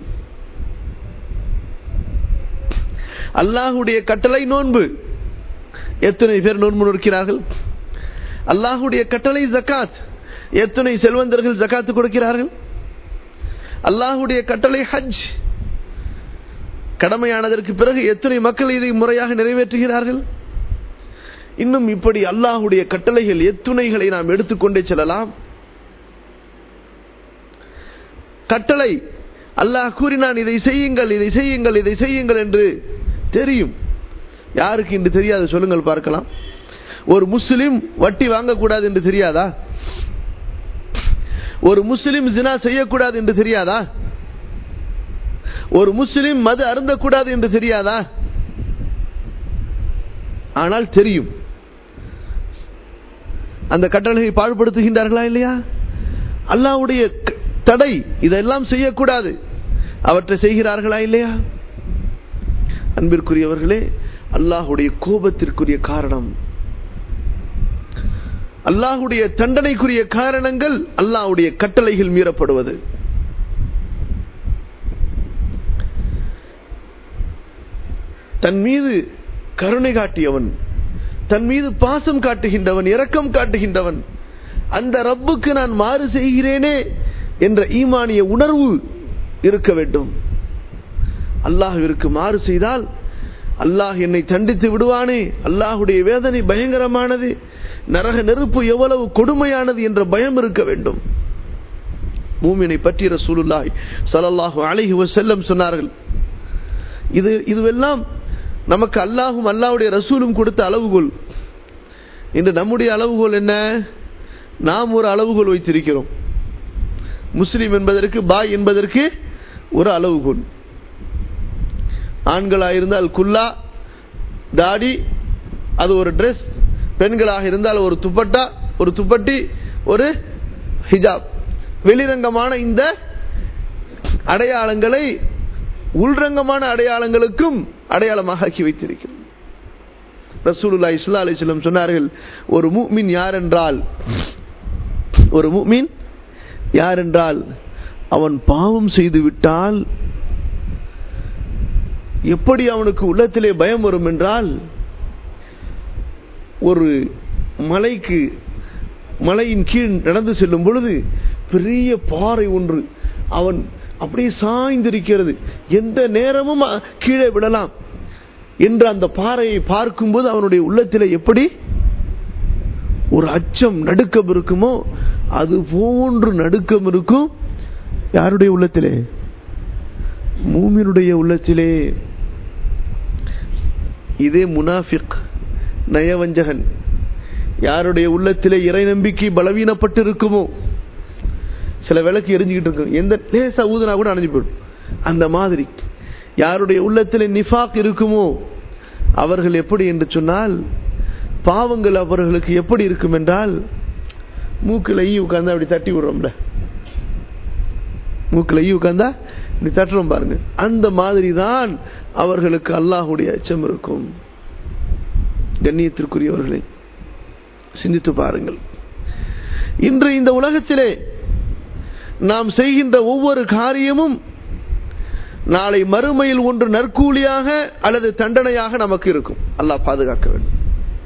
A: அல்லாஹுடைய கட்டளை நோன்பு எத்தனை பேர் நோன்பு நோக்கிறார்கள் அல்லாஹுடைய கட்டளை ஜகாத் எத்தனை செல்வந்தர்கள் ஜகாத்து கொடுக்கிறார்கள் அல்லாஹுடைய கட்டளை ஹஜ் கடமையானதற்கு பிறகு எத்தனை மக்கள் இதை முறையாக நிறைவேற்றுகிறார்கள் இன்னும் இப்படி அல்லாஹுடைய கட்டளைகள் எத்துணைகளை நாம் எடுத்துக்கொண்டே செல்லலாம் கட்டளை அல்லாஹ் கூறினான் இதை செய்யுங்கள் இதை செய்யுங்கள் இதை செய்யுங்கள் என்று தெரியும் யாருக்கு இன்று தெரியாது சொல்லுங்கள் பார்க்கலாம் ஒரு முஸ்லிம் வட்டி வாங்கக்கூடாது என்று தெரியாதா ஒரு முஸ்லிம் ஜினா செய்யக்கூடாது என்று தெரியாதா ஒரு முஸ்லிம் மது அருந்தக்கூடாது என்று தெரியாதா ஆனால் தெரியும் அந்த கட்டளையை பாழ்படுத்துகின்றார்களா இல்லையா அல்லாவுடைய க- தடை இதெல்லாம் செய்யக்கூடாது அவற்றை செய்கிறார்களா இல்லையா அன்பிற்குரியவர்களே அல்லாஹுடைய கோபத்திற்குரிய காரணம் அல்லாஹுடைய தண்டனைக்குரிய காரணங்கள் அல்லாஹுடைய கட்டளைகள் மீறப்படுவது தன் மீது கருணை காட்டியவன் தன் மீது பாசம் காட்டுகின்றவன் இரக்கம் காட்டுகின்றவன் அந்த ரப்புக்கு நான் மாறு செய்கிறேனே என்ற ஈமானிய உணர்வு இருக்க வேண்டும் அல்லாஹ்விற்கு மாறு செய்தால் அல்லாஹ் என்னை தண்டித்து விடுவானே அல்லாஹுடைய வேதனை பயங்கரமானது நரக நெருப்பு எவ்வளவு கொடுமையானது என்ற பயம் இருக்க வேண்டும் மூமினை பற்றி ரசூலுல்லாஹி ஸல்லல்லாஹு அலைஹி வஸல்லம் சொன்னார்கள் இது இதுவெல்லாம் நமக்கு அல்லாஹும் அல்லாஹ்வுடைய ரசூலும் கொடுத்த அளவுகோல் இன்று நம்முடைய அளவுகோல் என்ன நாம் ஒரு அளவுகோல் வைத்திருக்கிறோம் முஸ்லிம் என்பதற்கு பாய் என்பதற்கு ஒரு அளவுகோல் ஆண்களாக இருந்தால் குல்லா தாடி அது ஒரு ட்ரெஸ் பெண்களாக இருந்தால் ஒரு துப்பட்டா ஒரு துப்பட்டி ஒரு ஹிஜாப் வெளிரங்கமான இந்த அடையாளங்களை உள்ரங்கமான அடையாளங்களுக்கும் அடையாளமாக ஆக்கி வைத்திருக்கிறோம் ரசூலுல்லா இஸ்லா அலிஸ்லம் சொன்னார்கள் ஒரு முஃமின் யார் என்றால் ஒரு முஃமின் யார் என்றால் அவன் பாவம் செய்து விட்டால் எப்படி அவனுக்கு உள்ளத்திலே பயம் வரும் என்றால் ஒரு மலைக்கு மலையின் கீழ் நடந்து செல்லும் பொழுது பெரிய பாறை ஒன்று அவன் அப்படியே சாய்ந்திருக்கிறது எந்த நேரமும் கீழே விடலாம் என்று அந்த பாறையை பார்க்கும்போது அவனுடைய உள்ளத்தில் எப்படி ஒரு அச்சம் நடுக்கம் இருக்குமோ அது போன்று நடுக்கம் இருக்கும் யாருடைய உள்ளத்திலே மூமினுடைய உள்ளத்திலே இதே முனாஃபிக் நயவஞ்சகன் யாருடைய உள்ளத்திலே இறை நம்பிக்கை பலவீனப்பட்டு இருக்குமோ சில விளக்கு எரிஞ்சுக்கிட்டு இருக்கும் எந்த லேசா ஊதுனா கூட அணைஞ்சு போயிடும் அந்த மாதிரி யாருடைய உள்ளத்திலே நிஃபாக் இருக்குமோ அவர்கள் எப்படி என்று சொன்னால் பாவங்கள் அவர்களுக்கு எப்படி இருக்கும் என்றால் மூக்கில் ஈ உட்கார்ந்து அப்படி தட்டி விடுறோம்ல மூக்கில் ஈ உட்கார்ந்தா இப்படி தட்டுறோம் பாருங்க அந்த மாதிரி தான் அவர்களுக்கு அல்லாஹுடைய அச்சம் இருக்கும் கண்ணியத்திற்குரியவர்களை சிந்தித்து பாருங்கள் இன்று இந்த உலகத்திலே நாம் செய்கின்ற ஒவ்வொரு காரியமும் நாளை மறுமையில் ஒன்று நற்கூலியாக அல்லது தண்டனையாக நமக்கு இருக்கும் அல்லாஹ் பாதுகாக்க வேண்டும்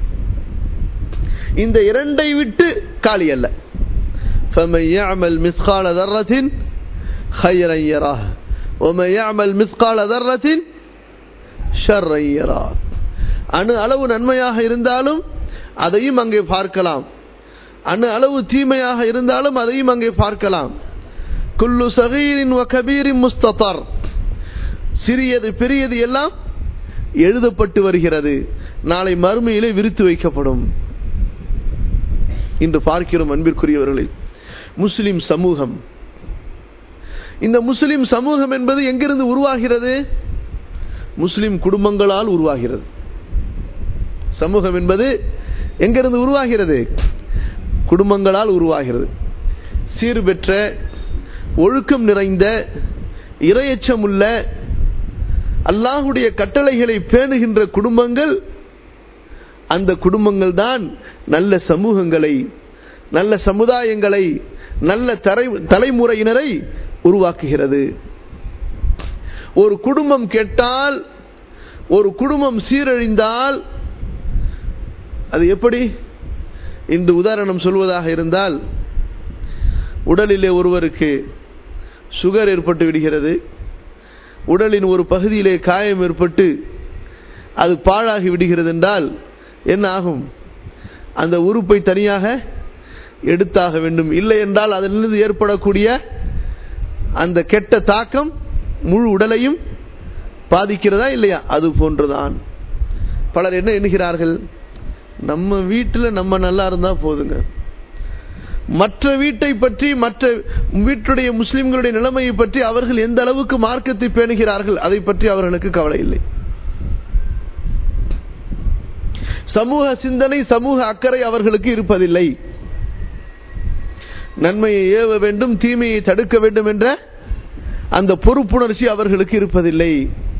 A: இந்த இரண்டை விட்டு காலி அல்ல فمن يعمل مثقال ذرة خيرا يراه ومن يعمل مثقال ذرة شرا يراه அணு அளவு நன்மையாக இருந்தாலும் அதையும் அங்கே பார்க்கலாம் அணு அளவு தீமையாக இருந்தாலும் அதையும் அங்கே பார்க்கலாம் குல்லு சகீரின் கபீரின் முஸ்தர் சிறியது பெரியது எல்லாம் எழுதப்பட்டு வருகிறது நாளை மறுமையிலே விரித்து வைக்கப்படும் இன்று பார்க்கிறோம் அன்பிற்குரியவர்களை முஸ்லிம் சமூகம் இந்த முஸ்லிம் சமூகம் என்பது எங்கிருந்து உருவாகிறது முஸ்லிம் குடும்பங்களால் உருவாகிறது சமூகம் என்பது எங்கிருந்து உருவாகிறது குடும்பங்களால் உருவாகிறது சீர்பெற்ற ஒழுக்கம் நிறைந்த இரையச்சம் உள்ள அல்லாஹுடைய கட்டளைகளை பேணுகின்ற குடும்பங்கள் அந்த குடும்பங்கள் தான் நல்ல சமூகங்களை நல்ல சமுதாயங்களை நல்ல தரை தலைமுறையினரை உருவாக்குகிறது ஒரு குடும்பம் கெட்டால் ஒரு குடும்பம் சீரழிந்தால் அது எப்படி இன்று உதாரணம் சொல்வதாக இருந்தால் உடலிலே ஒருவருக்கு சுகர் ஏற்பட்டு விடுகிறது உடலின் ஒரு பகுதியிலே காயம் ஏற்பட்டு அது பாழாகி விடுகிறது என்றால் என்ன ஆகும் அந்த உறுப்பை தனியாக எடுத்தாக வேண்டும் இல்லை என்றால் அதிலிருந்து ஏற்படக்கூடிய அந்த கெட்ட தாக்கம் முழு உடலையும் பாதிக்கிறதா இல்லையா அது போன்றுதான் பலர் என்ன எண்ணுகிறார்கள் நம்ம வீட்டில் நம்ம நல்லா இருந்தா போதுங்க மற்ற வீட்டை பற்றி மற்ற வீட்டுடைய முஸ்லிம்களுடைய நிலைமையை பற்றி அவர்கள் எந்த அளவுக்கு மார்க்கத்தை பேணுகிறார்கள் அதை பற்றி அவர்களுக்கு கவலை இல்லை சமூக சிந்தனை சமூக அக்கறை அவர்களுக்கு இருப்பதில்லை நன்மையை ஏவ வேண்டும் தீமையை தடுக்க வேண்டும் என்ற அந்த பொறுப்புணர்ச்சி அவர்களுக்கு இருப்பதில்லை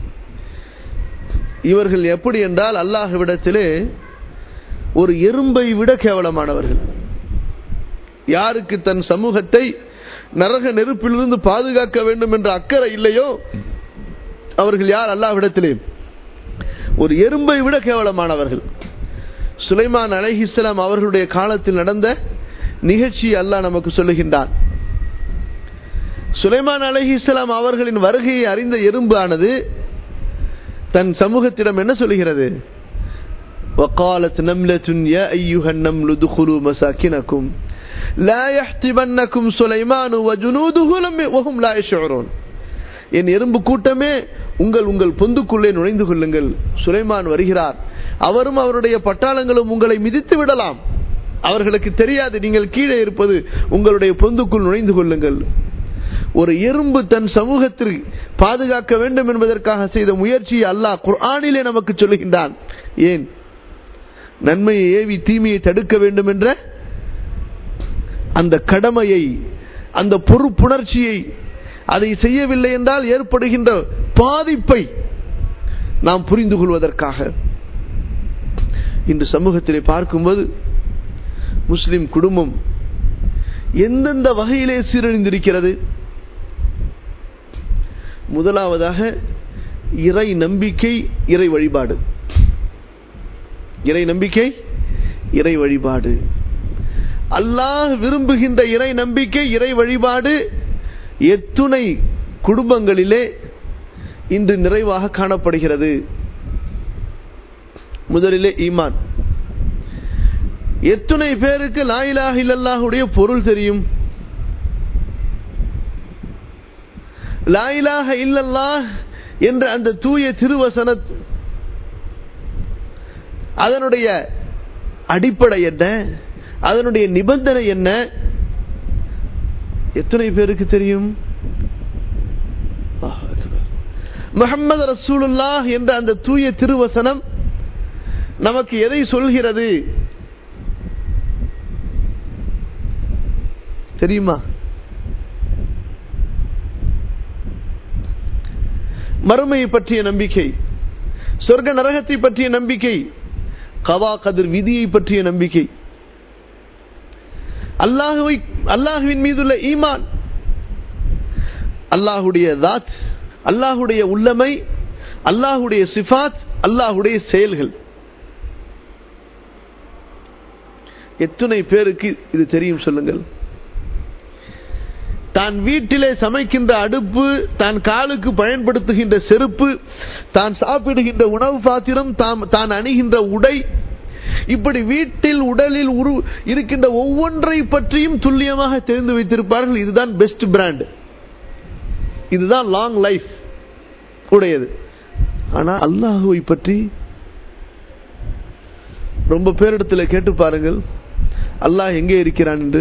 A: இவர்கள் எப்படி என்றால் அல்லாஹ்விடத்திலே ஒரு எறும்பை விட கேவலமானவர்கள் யாருக்கு தன் சமூகத்தை நரக நெருப்பிலிருந்து பாதுகாக்க வேண்டும் என்ற அக்கறை இல்லையோ அவர்கள் யார் அல்லாஹ்விடத்திலே ஒரு எறும்பை விட கேவலமானவர்கள் சுலைமான் அலைஹிஸ்லாம் அவர்களுடைய காலத்தில் நடந்த நிகழ்ச்சி அல்லாஹ் நமக்கு சொல்லுகின்றான் சுலைமான் அலைஹிஸ்லாம் அவர்களின் வருகையை அறிந்த எறும்பு ஆனது தன் சமூகத்திடம் என்ன சொல்லுகிறது وقالت نملة يا أيها النمل ادخلوا مساكنكم لا يحتبنكم سليمان وجنوده وهم لا يشعرون என் எறும்பு கூட்டமே உங்கள் உங்கள் பொந்துக்குள்ளே நுழைந்து கொள்ளுங்கள் சுலைமான் வருகிறார் அவரும் அவருடைய பட்டாளங்களும் உங்களை மிதித்து விடலாம் அவர்களுக்கு தெரியாது நீங்கள் கீழே இருப்பது உங்களுடைய பொந்துக்குள் நுழைந்து கொள்ளுங்கள் ஒரு எறும்பு தன் சமூகத்தில் பாதுகாக்க வேண்டும் என்பதற்காக செய்த முயற்சியை அல்லாஹ் குர்ஆனிலே நமக்கு சொல்லுகின்றான் ஏன் நன்மையை ஏவி தீமையை தடுக்க வேண்டும் என்ற அந்த கடமையை அந்த பொறுப்புணர்ச்சியை அதை செய்யவில்லை என்றால் ஏற்படுகின்ற பாதிப்பை நாம் புரிந்து கொள்வதற்காக இன்று சமூகத்திலே பார்க்கும்போது முஸ்லிம் குடும்பம் எந்தெந்த வகையிலே சீரழிந்திருக்கிறது முதலாவதாக இறை நம்பிக்கை இறை வழிபாடு இறை நம்பிக்கை இறை வழிபாடு அல்லாஹ் விரும்புகின்ற இறை நம்பிக்கை இறை வழிபாடு எத்துணை குடும்பங்களிலே இன்று நிறைவாக காணப்படுகிறது முதலிலே ஈமான் எத்துணை பேருக்கு லாயிலாக இல்லல்லாஹுடைய பொருள் தெரியும் லாயிலாக இல்லல்லாஹ் என்ற அந்த தூய திருவசன அதனுடைய அடிப்படை என்ன அதனுடைய நிபந்தனை என்ன எத்தனை பேருக்கு தெரியும் முகமது ரசூலுல்லாஹ் என்ற அந்த தூய திருவசனம் நமக்கு எதை சொல்கிறது தெரியுமா மறுமையை பற்றிய நம்பிக்கை சொர்க்க நரகத்தை பற்றிய நம்பிக்கை கவா கதிர் விதியை பற்றிய நம்பிக்கை அல்லாஹுவை அல்லாஹுவின் மீதுள்ள ஈமான் அல்லாஹுடைய தாத் அல்லாஹுடைய உள்ளமை அல்லாஹுடைய சிஃபாத் அல்லாஹுடைய செயல்கள் எத்தனை பேருக்கு இது தெரியும் சொல்லுங்கள் தான் வீட்டிலே சமைக்கின்ற அடுப்பு தான் காலுக்கு பயன்படுத்துகின்ற செருப்பு தான் சாப்பிடுகின்ற உணவு பாத்திரம் தான் அணிகின்ற உடை இப்படி வீட்டில் உடலில் உரு இருக்கின்ற ஒவ்வொன்றை பற்றியும் துல்லியமாக தெரிந்து வைத்திருப்பார்கள் இதுதான் பெஸ்ட் பிராண்ட் இதுதான் லாங் லைஃப் உடையது ஆனா அல்லாஹுவை பற்றி ரொம்ப பேரிடத்தில் கேட்டு பாருங்கள் அல்லாஹ் எங்கே இருக்கிறான் என்று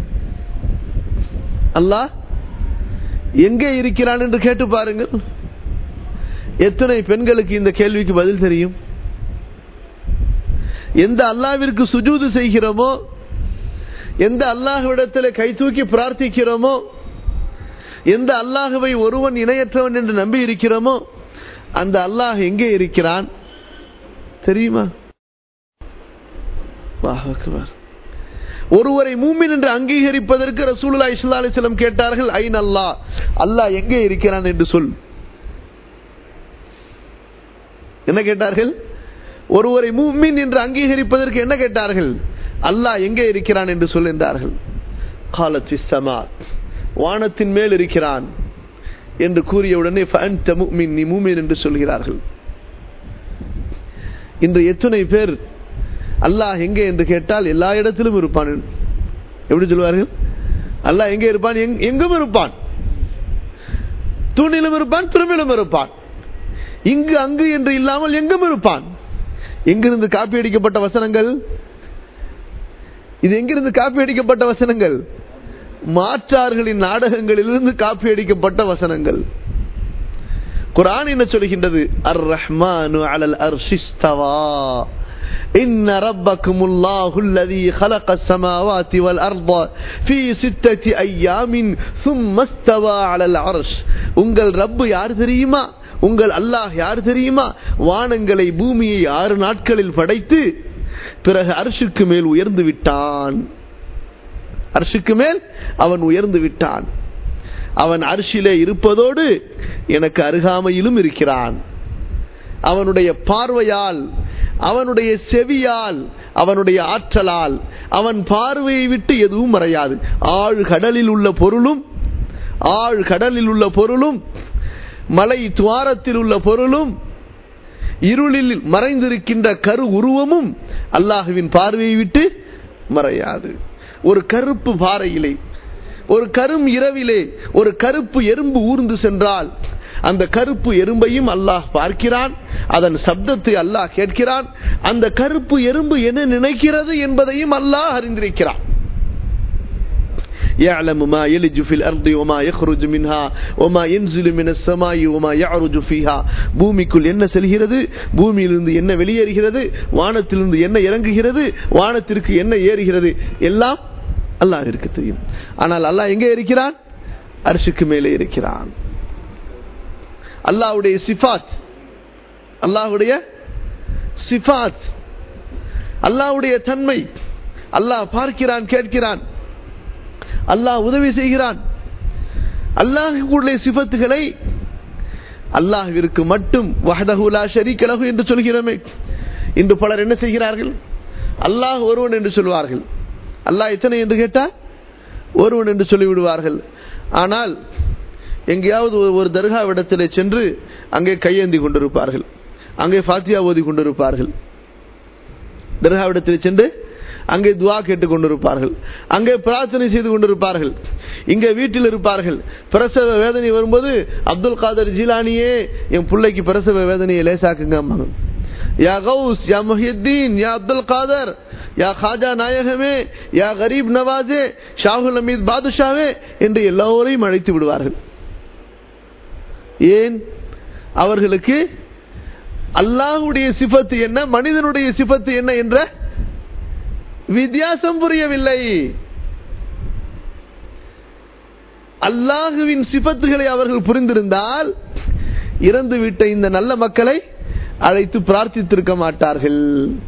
A: அல்லாஹ் எங்கே இருக்கிறான் என்று கேட்டு பாருங்கள் எத்தனை பெண்களுக்கு இந்த கேள்விக்கு பதில் தெரியும் எந்த அல்லாவிற்கு சுஜூது செய்கிறோமோ எந்த அல்லாஹ்விடத்தில் கை தூக்கி பிரார்த்திக்கிறோமோ எந்த அல்லாஹுவை ஒருவன் இணையற்றவன் என்று நம்பி இருக்கிறோமோ அந்த அல்லாஹ் எங்கே இருக்கிறான் தெரியுமா ஒருவரை மூமின் என்று அங்கீகரிப்பதற்கு ரசூலுல்லா இஸ்லா அலிஸ்லம் கேட்டார்கள் ஐன் அல்லா அல்லாஹ் எங்கே இருக்கிறான் என்று சொல் என்ன கேட்டார்கள் ஒருவரை மூமின் என்று அங்கீகரிப்பதற்கு என்ன கேட்டார்கள் அல்லாஹ் எங்கே இருக்கிறான் என்று சொல் என்றார்கள் காலத் வானத்தின் மேல் இருக்கிறான் என்று கூறியவுடனே நீ மூமின் என்று சொல்கிறார்கள் இன்று எத்தனை பேர் அல்லாஹ் எங்கே என்று கேட்டால் எல்லா இடத்திலும் இருப்பான் எப்படி சொல்வார்கள் அல்லாஹ் எங்கே இருப்பான் எங்கும் இருப்பான் தூணிலும் இருப்பான் திரும்பிலும் இருப்பான் இங்கு அங்கு என்று இல்லாமல் எங்கும் இருப்பான் எங்கிருந்து காப்பி அடிக்கப்பட்ட வசனங்கள் இது எங்கிருந்து காப்பி அடிக்கப்பட்ட வசனங்கள் மாற்றார்களின் நாடகங்களிலிருந்து காப்பி அடிக்கப்பட்ட வசனங்கள் குரான் என்ன சொல்கின்றது அர் ரஹ்மானு அலல் அர்ஷிஸ்தவா إن ربكم الله الذي خلق السماوات والأرض في ستة أيام ثم استوى على العرش உங்கள் ரப்பு யார் தெரியுமா உங்கள் அல்லாஹ் யார் தெரியுமா வானங்களை பூமியை ஆறு நாட்களில் படைத்து பிறகு அரிசுக்கு மேல் உயர்ந்து விட்டான் அரிசுக்கு மேல் அவன் உயர்ந்து விட்டான் அவன் அரிசிலே இருப்பதோடு எனக்கு அருகாமையிலும் இருக்கிறான் அவனுடைய பார்வையால் அவனுடைய செவியால் அவனுடைய ஆற்றலால் அவன் பார்வையை விட்டு எதுவும் மறையாது ஆழ் கடலில் உள்ள பொருளும் ஆழ் கடலில் உள்ள பொருளும் மலை துவாரத்தில் உள்ள பொருளும் இருளில் மறைந்திருக்கின்ற கரு உருவமும் அல்லாஹுவின் பார்வையை விட்டு மறையாது ஒரு கருப்பு பாறையிலே ஒரு கரும் இரவிலே ஒரு கருப்பு எறும்பு ஊர்ந்து சென்றால் அந்த கருப்பு எறும்பையும் அல்லாஹ் பார்க்கிறான் அதன் சப்தத்தை அல்லாஹ் கேட்கிறான் அந்த கருப்பு எறும்பு என்ன நினைக்கிறது என்பதையும் அல்லாஹ் அறிந்திருக்கிறான் يعلم ما يلج في الأرض وما يخرج منها وما ينزل من السماء وما يعرج فيها பூமிக்குள் என்ன செல்கிறது பூமியிலிருந்து என்ன வெளியேறுகிறது வானத்திலிருந்து என்ன இறங்குகிறது வானத்திற்கு என்ன ஏறுகிறது எல்லாம் அல்லாஹிற்கு தெரியும் ஆனால் அல்லாஹ் எங்கே இருக்கிறான் அரிசுக்கு மேலே இருக்கிறான் அல்லாஹுடைய சிஃபாத் அல்லாஹுடைய சிஃபாத் அல்லாஹுடைய தன்மை அல்லாஹ் பார்க்கிறான் கேட்கிறான் அல்லாஹ் உதவி செய்கிறான் அல்லாஹுடைய சிபத்துகளை அல்லாஹ்விற்கு மட்டும் வஹதஹுலா ஷரீக்கலகு என்று சொல்கிறோமே இன்று பலர் என்ன செய்கிறார்கள் அல்லாஹ் ஒருவன் என்று சொல்வார்கள் அல்லாஹ் எத்தனை என்று கேட்டால் ஒருவன் என்று சொல்லிவிடுவார்கள் ஆனால் எங்கேயாவது ஒரு தர்காவிடத்தில் சென்று அங்கே கையேந்தி கொண்டிருப்பார்கள் அங்கே ஃபாத்தியா ஓதி கொண்டிருப்பார்கள் தர்காவிடத்தில் சென்று அங்கே துவா கேட்டுக் கொண்டிருப்பார்கள் அங்கே பிரார்த்தனை செய்து கொண்டிருப்பார்கள் இங்கே வீட்டில் இருப்பார்கள் பிரசவ வேதனை வரும்போது அப்துல் காதர் ஜீலானியே என் பிள்ளைக்கு பிரசவ வேதனையை லேசாக்குங்க யா கௌஸ் யா முஹியத்தீன் யா அப்துல் காதர் யா காஜா நாயகமே யா கரீப் நவாஜே ஷாகுல் அமீத் பாதுஷாவே என்று எல்லோரையும் அழைத்து விடுவார்கள் ஏன் அவர்களுக்கு அல்லாஹுடைய சிபத்து என்ன மனிதனுடைய சிபத்து என்ன என்ற வித்தியாசம் புரியவில்லை அல்லாஹுவின் சிபத்துகளை அவர்கள் புரிந்திருந்தால் இறந்து விட்ட இந்த நல்ல மக்களை அழைத்து பிரார்த்தித்திருக்க மாட்டார்கள்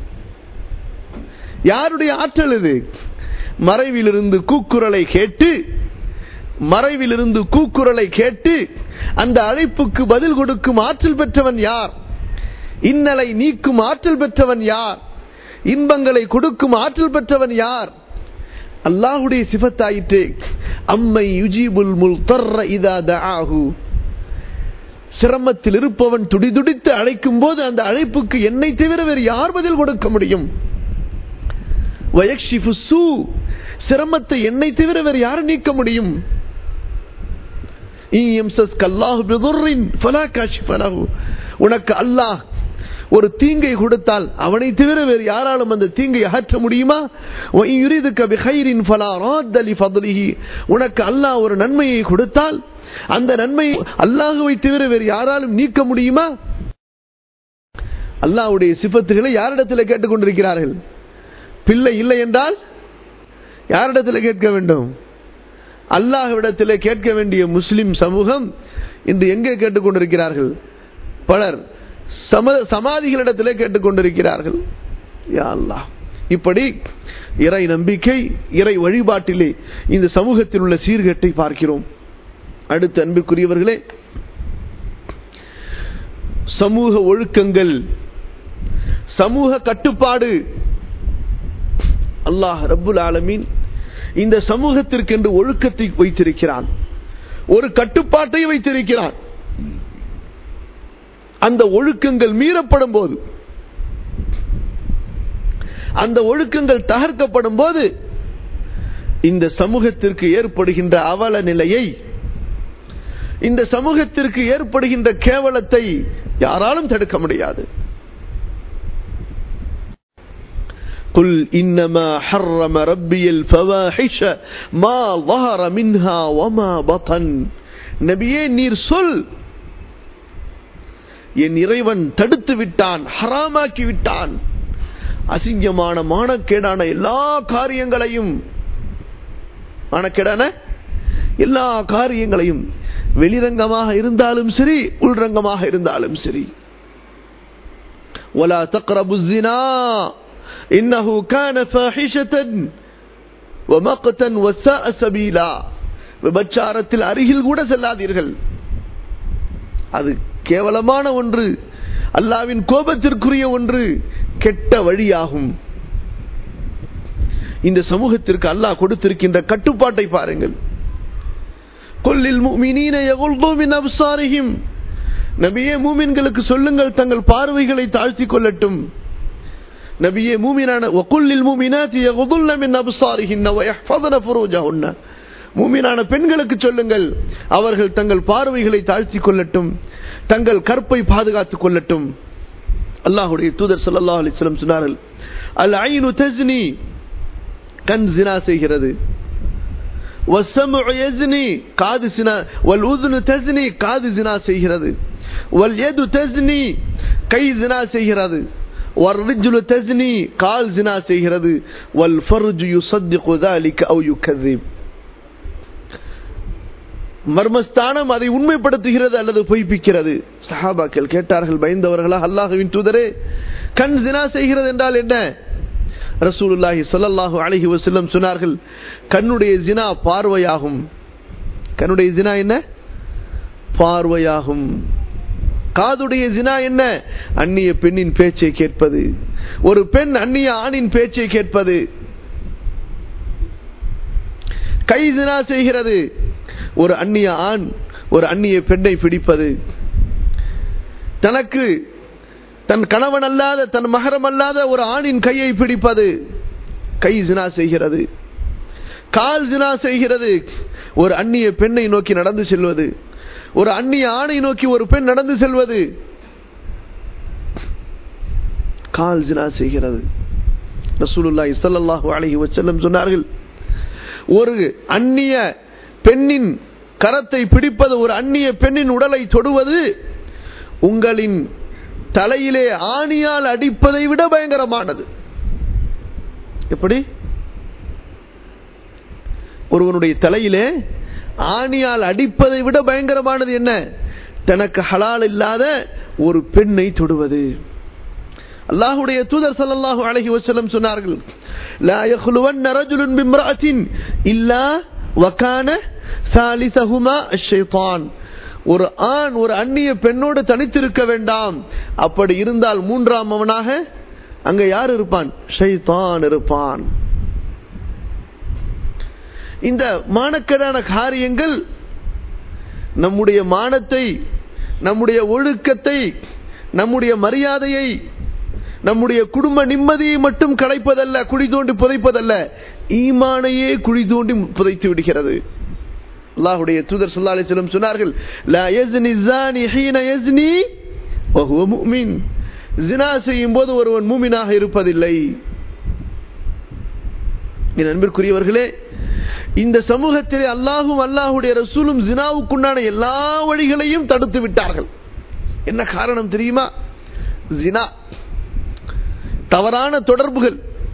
A: யாருடைய ஆற்றல் இது மறைவிலிருந்து கூக்குரலை கேட்டு மறைவிலிருந்து கூக்குரலை கேட்டு அந்த அழைப்புக்கு பதில் கொடுக்கும் ஆற்றல் பெற்றவன் யார் இன்னலை நீக்கும் ஆற்றல் பெற்றவன் யார் இன்பங்களை கொடுக்கும் ஆற்றல் பெற்றவன் யார் அல்லாஹுடைய சிபத்தாயிற்று அம்மை யுஜீபுல் முல் தர்ற இதா தஆஹு சிரமத்தில் இருப்பவன் துடிதுடித்து அழைக்கும் போது அந்த அழைப்புக்கு என்னை தவிர வேறு யார் பதில் கொடுக்க முடியும் வயக்ஷிஃபு சூ சிரமத்தை என்னை தவிர வேறு யார் நீக்க முடியும் உனக்கு அல்லாஹ் ஒரு தீங்கை கொடுத்தால் அவனை தவிர வேறு யாராலும் அந்த தீங்கை அகற்ற முடியுமா உனக்கு அல்லாஹ் ஒரு நன்மையை கொடுத்தால் அந்த நன்மை அல்லாஹுவை தவிர வேறு யாராலும் நீக்க முடியுமா அல்லாஹுடைய சிபத்துகளை யாரிடத்தில் கேட்டுக்கொண்டிருக்கிறார்கள் பிள்ளை இல்லை என்றால் யாரிடத்தில் கேட்க வேண்டும் அல்லாஹ்விடத்தில் கேட்க வேண்டிய முஸ்லிம் சமூகம் இன்று எங்கே கேட்டுக்கொண்டிருக்கிறார்கள் பலர் சம சமாதிகளிடத்திலே கேட்டுக்கொண்டிருக்கிறார்கள் யா அல்லாஹ் இப்படி இறை நம்பிக்கை இறை வழிபாட்டிலே இந்த சமூகத்தில் உள்ள சீர்கேட்டை பார்க்கிறோம் அடுத்து அன்பிற்குரியவர்களே சமூக ஒழுக்கங்கள் சமூக கட்டுப்பாடு அல்லாஹ் ரப்புல் ஆலமீன் இந்த சமூகத்திற்கு என்று ஒழுக்கத்தை வைத்திருக்கிறான் ஒரு கட்டுப்பாட்டை வைத்திருக்கிறான் அந்த ஒழுக்கங்கள் மீறப்படும் போது அந்த ஒழுக்கங்கள் தகர்க்கப்படும் போது இந்த சமூகத்திற்கு ஏற்படுகின்ற அவல நிலையை இந்த சமூகத்திற்கு ஏற்படுகின்ற கேவலத்தை யாராலும் தடுக்க முடியாது قل إنما حرم ربي الفواحش ما ظهر منها وما بطن நபியே நீர் சொல் என் இறைவன் தடுத்து விட்டான் ஹராமாக்கி விட்டான் அசிங்கமான மானக்கேடான எல்லா காரியங்களையும் மானக்கேடான எல்லா காரியங்களையும் வெளிரங்கமாக இருந்தாலும் சரி உள்ரங்கமாக இருந்தாலும் சரி ولا تقربوا الزنا إنه كان فاحشة ومقتا وساء سبيلا விபச்சாரத்தில் அருகில் கூட செல்லாதீர்கள் அது கேவலமான ஒன்று அல்லாவின் கோபத்திற்குரிய ஒன்று கெட்ட வழியாகும் இந்த சமூகத்திற்கு அல்லாஹ் கொடுத்திருக்கின்ற கட்டுப்பாட்டை பாருங்கள் கொல்லில் முஃமினீன யகுல்து மின் அப்சாரிஹிம் நபியே மூமின்களுக்கு சொல்லுங்கள் தங்கள் பார்வைகளை தாழ்த்திக் கொள்ளட்டும் நபியே மூமினான வகுல்லில் மூமினாத்தி யகுதுல்ல மின் அப்சாரிஹின்ன வயஹ்ஃபதுன ஃபுரூஜஹுன்ன மூமினான பெண்களுக்கு சொல்லுங்கள் அவர்கள் தங்கள் பார்வைகளை தாழ்த்திக் கொள்ளட்டும் தங்கள் கற்பை பாதுகாத்துக் கொள்ளட்டும் அல்லாஹுடைய தூதர் ஸல்லல்லாஹு அலைஹி வஸல்லம் சொன்னார்கள் அல் ஐனு தஸ்னி கண் ஜினா செய்கிறது والسمع يزني காது சினா والأذن تزني காது ஜினா செய்கிறது واليد تزني கை ஜினா செய்கிறது والرجل تزني கால் ஜினா செய்கிறது والفرج يصدق ذلك أو يكذب மர்மஸ்தானம் அதை உண்மைப்படுத்துகிறது அல்லது பொய்ப்பிக்கிறது சஹாபாக்கள் கேட்டார்கள் பயந்தவர்களா அல்லாஹுவின் தூதரே கண் ஜினா செய்கிறது என்றால் என்ன ரசூலுல்லாஹி ஸல்லல்லாஹு அலைஹி வஸல்லம் சொன்னார்கள் கண்ணுடைய ஜினா பார்வையாகும் கண்ணுடைய ஜினா என்ன பார்வையாகும் காதுடைய ஜினா என்ன அந்நிய பெண்ணின் பேச்சை கேட்பது ஒரு பெண் அந்நிய ஆணின் பேச்சை கேட்பது கை ஜினா செய்கிறது ஒரு அந்நிய ஆண் ஒரு அந்நிய பெண்ணை பிடிப்பது தனக்கு தன் கணவன் அல்லாத தன் மகரம் அல்லாத ஒரு ஆணின் கையை பிடிப்பது கை ஜினா செய்கிறது கால் ஜினா செய்கிறது ஒரு அந்நிய பெண்ணை நோக்கி நடந்து செல்வது ஒரு அந்நிய ஆணை நோக்கி ஒரு பெண் நடந்து செல்வது கால் ஜினா செய்கிறது ரசூலுல்லாஹி ஸல்லல்லாஹு அலைஹி வஸல்லம் சொன்னார்கள் ஒரு அந்நிய பெண்ணின் கரத்தை பிடிப்பது ஒரு அந்நிய பெண்ணின் உடலை தொடுவது உங்களின் தலையிலே ஆணியால் அடிப்பதை விட பயங்கரமானது எப்படி ஒருவனுடைய தலையிலே ஆணியால் அடிப்பதை விட பயங்கரமானது என்ன தனக்கு ஹலால் இல்லாத ஒரு பெண்ணை தொடுவது அல்லாஹுடைய தூதர் ஸல்லல்லாஹு அலைஹி வஸல்லம் சொன்னார்கள் லா யഖ்லுவன் ரஜுலுன் பிம்ரஅத்தின் இல்லா வகான ثالثهما الشيطان ஒரு ஆண் ஒரு அந்நிய பெண்ணோடு தனித்திருக்க வேண்டாம் அப்படி இருந்தால் மூன்றாம் அவனாக அங்க யார் இருப்பான் ஷைத்தான் இருப்பான் இந்த மானக்கேடான காரியங்கள் நம்முடைய மானத்தை நம்முடைய ஒழுக்கத்தை நம்முடைய மரியாதையை நம்முடைய குடும்ப நிம்மதியை மட்டும் கலைப்பதல்ல குழி தோண்டி புதைப்பதல்ல ஈமானையே குழி தோண்டி புதைத்து விடுகிறது அல்லாஹுடைய தூதர் ஸல்லல்லாஹு அலைஹி வஸல்லம் சொன்னார்கள் லா யஸ்னி ஸானி ஹீன யஸ்னி வஹுவ முஃமின் ஜினா செய்யும் போது ஒருவன் மூமினாக இருப்பதில்லை என் அன்பிற்குரியவர்களே இந்த சமூகத்திலே அல்லாஹும் அல்லாஹுடைய ரசூலும் ஜினாவுக்குண்டான எல்லா வழிகளையும் தடுத்து விட்டார்கள் என்ன காரணம் தெரியுமா ஜினா தவறான தொடர்புகள்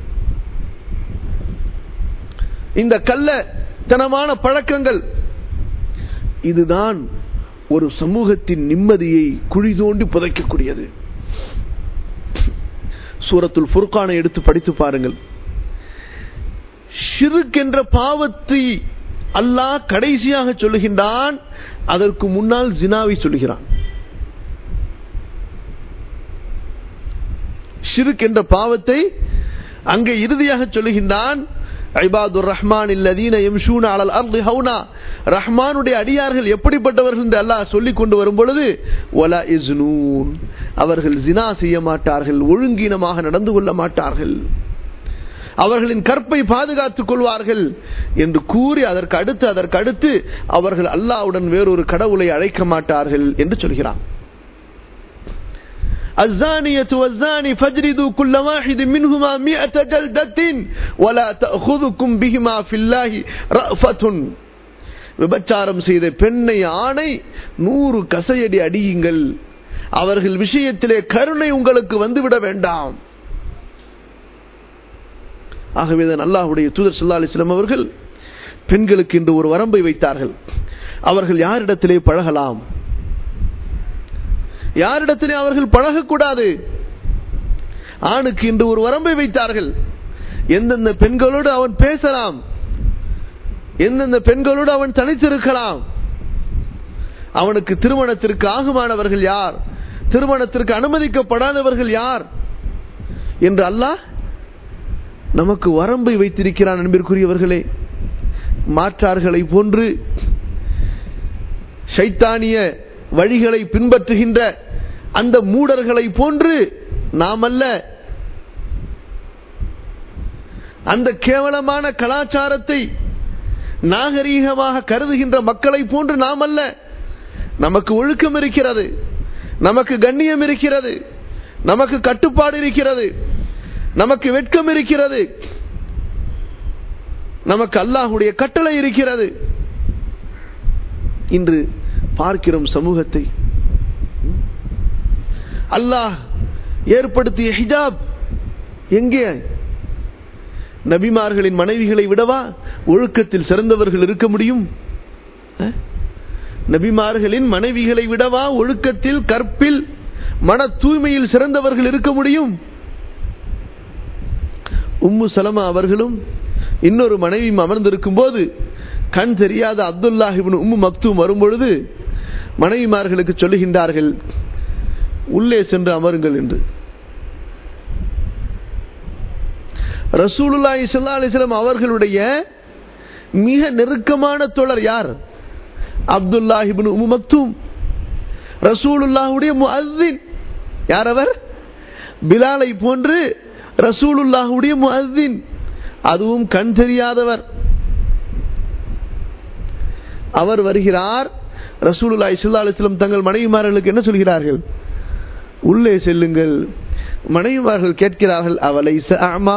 A: இந்த கள்ளத்தனமான பழக்கங்கள் இதுதான் ஒரு சமூகத்தின் நிம்மதியை குழி தோண்டி புதைக்கக்கூடியது சூரத்துல் ஃபுர்கானை எடுத்து படித்து பாருங்கள் ஷிருக் என்ற பாவத்தை அல்லாஹ் கடைசியாக சொல்லுகின்றான் அதற்கு முன்னால் ஜினாவை சொல்லுகிறான் ஷிருக் என்ற பாவத்தை அங்கே இறுதியாக சொல்லுகின்றான் ஐபாதுர் ரஹ்மான் இல்லதீன எம்ஷூன அலல் அர்தி ஹவுனா ரஹ்மானுடைய அடியார்கள் எப்படிப்பட்டவர்கள் என்று அல்லாஹ் சொல்லிக் கொண்டு வரும் பொழுது ஒலா இஸ்னூன் அவர்கள் ஜினா செய்ய மாட்டார்கள் ஒழுங்கீனமாக நடந்து கொள்ள மாட்டார்கள் அவர்களின் கற்பை பாதுகாத்துக் கொள்வார்கள் என்று கூறி அதற்கு அடுத்து அதற்கு அடுத்து அவர்கள் அல்லாவுடன் வேறொரு கடவுளை அழைக்க மாட்டார்கள் என்று சொல்கிறான் الزانية والزاني فاجردوا كل واحد منهما مئة جلدة ولا تأخذكم بهما في الله رأفة விபச்சாரம் செய்த பெண்ணை ஆணை நூறு கசையடி அடியுங்கள் அவர்கள் விஷயத்திலே கருணை உங்களுக்கு வந்துவிட வேண்டாம் ஆகவேதான் அல்லாஹுடைய தூதர் சொல்லா அலிஸ்லாம் அவர்கள் பெண்களுக்கு இன்று ஒரு வரம்பை வைத்தார்கள் அவர்கள் யாரிடத்திலே பழகலாம் யாரிடத்திலே அவர்கள் பழகக்கூடாது ஆணுக்கு இன்று ஒரு வரம்பை வைத்தார்கள் எந்தெந்த பெண்களோடு அவன் பேசலாம் எந்தெந்த பெண்களோடு அவன் தனித்திருக்கலாம் அவனுக்கு திருமணத்திற்கு ஆகுமானவர்கள் யார் திருமணத்திற்கு அனுமதிக்கப்படாதவர்கள் யார் என்று அல்லாஹ் நமக்கு வரம்பை வைத்திருக்கிறான் அன்பிற்குரியவர்களே மாற்றார்களை போன்று சைத்தானிய வழிகளை பின்பற்றுகின்ற அந்த மூடர்களை போன்று நாம் அல்ல அந்த கேவலமான கலாச்சாரத்தை நாகரீகமாக கருதுகின்ற மக்களை போன்று நாம் அல்ல நமக்கு ஒழுக்கம் இருக்கிறது நமக்கு கண்ணியம் இருக்கிறது நமக்கு கட்டுப்பாடு இருக்கிறது நமக்கு வெட்கம் இருக்கிறது நமக்கு அல்லாஹுடைய கட்டளை இருக்கிறது இன்று பார்க்கிறோம் சமூகத்தை அல்லாஹ் ஏற்படுத்திய ஹிஜாப் எங்கே நபிமார்களின் மனைவிகளை விடவா ஒழுக்கத்தில் சிறந்தவர்கள் இருக்க முடியும் நபிமார்களின் மனைவிகளை விடவா ஒழுக்கத்தில் கற்பில் மன தூய்மையில் சிறந்தவர்கள் இருக்க முடியும் உம்மு சலமா அவர்களும் இன்னொரு மனைவியும் அமர்ந்திருக்கும் போது கண் தெரியாத அப்துல்லாஹிபின் உம்மு மக்தூம் வரும்பொழுது மனைவிமார்களுக்கு சொல்லுகின்றார்கள் உள்ளே சென்று அமருங்கள் என்று ரசூலுல்லாஹி ஸல்லல்லாஹு அலைஹி வஸல்லம் அவர்களுடைய மிக நெருக்கமான தோழர் யார் அப்துல்லாஹ் இப்னு உம்மு மக்தூம் ரசூலுல்லாஹுடைய முஅஸ்ஸின் யார் அவர் பிலாலை போன்று ரசூலுல்லாஹுடைய முஅஸ்ஸின் அதுவும் கண் தெரியாதவர் அவர் வருகிறார் ரசூலுல்லாஹி ஸல்லல்லாஹு அலைஹி வஸல்லம் தங்கள் மனைவிமார்களுக்கு என்ன சொல்கிறார்கள் உள்ளே செல்லுங்கள் மனைவிமார்கள் கேட்கிறார்கள் அவலைச அமா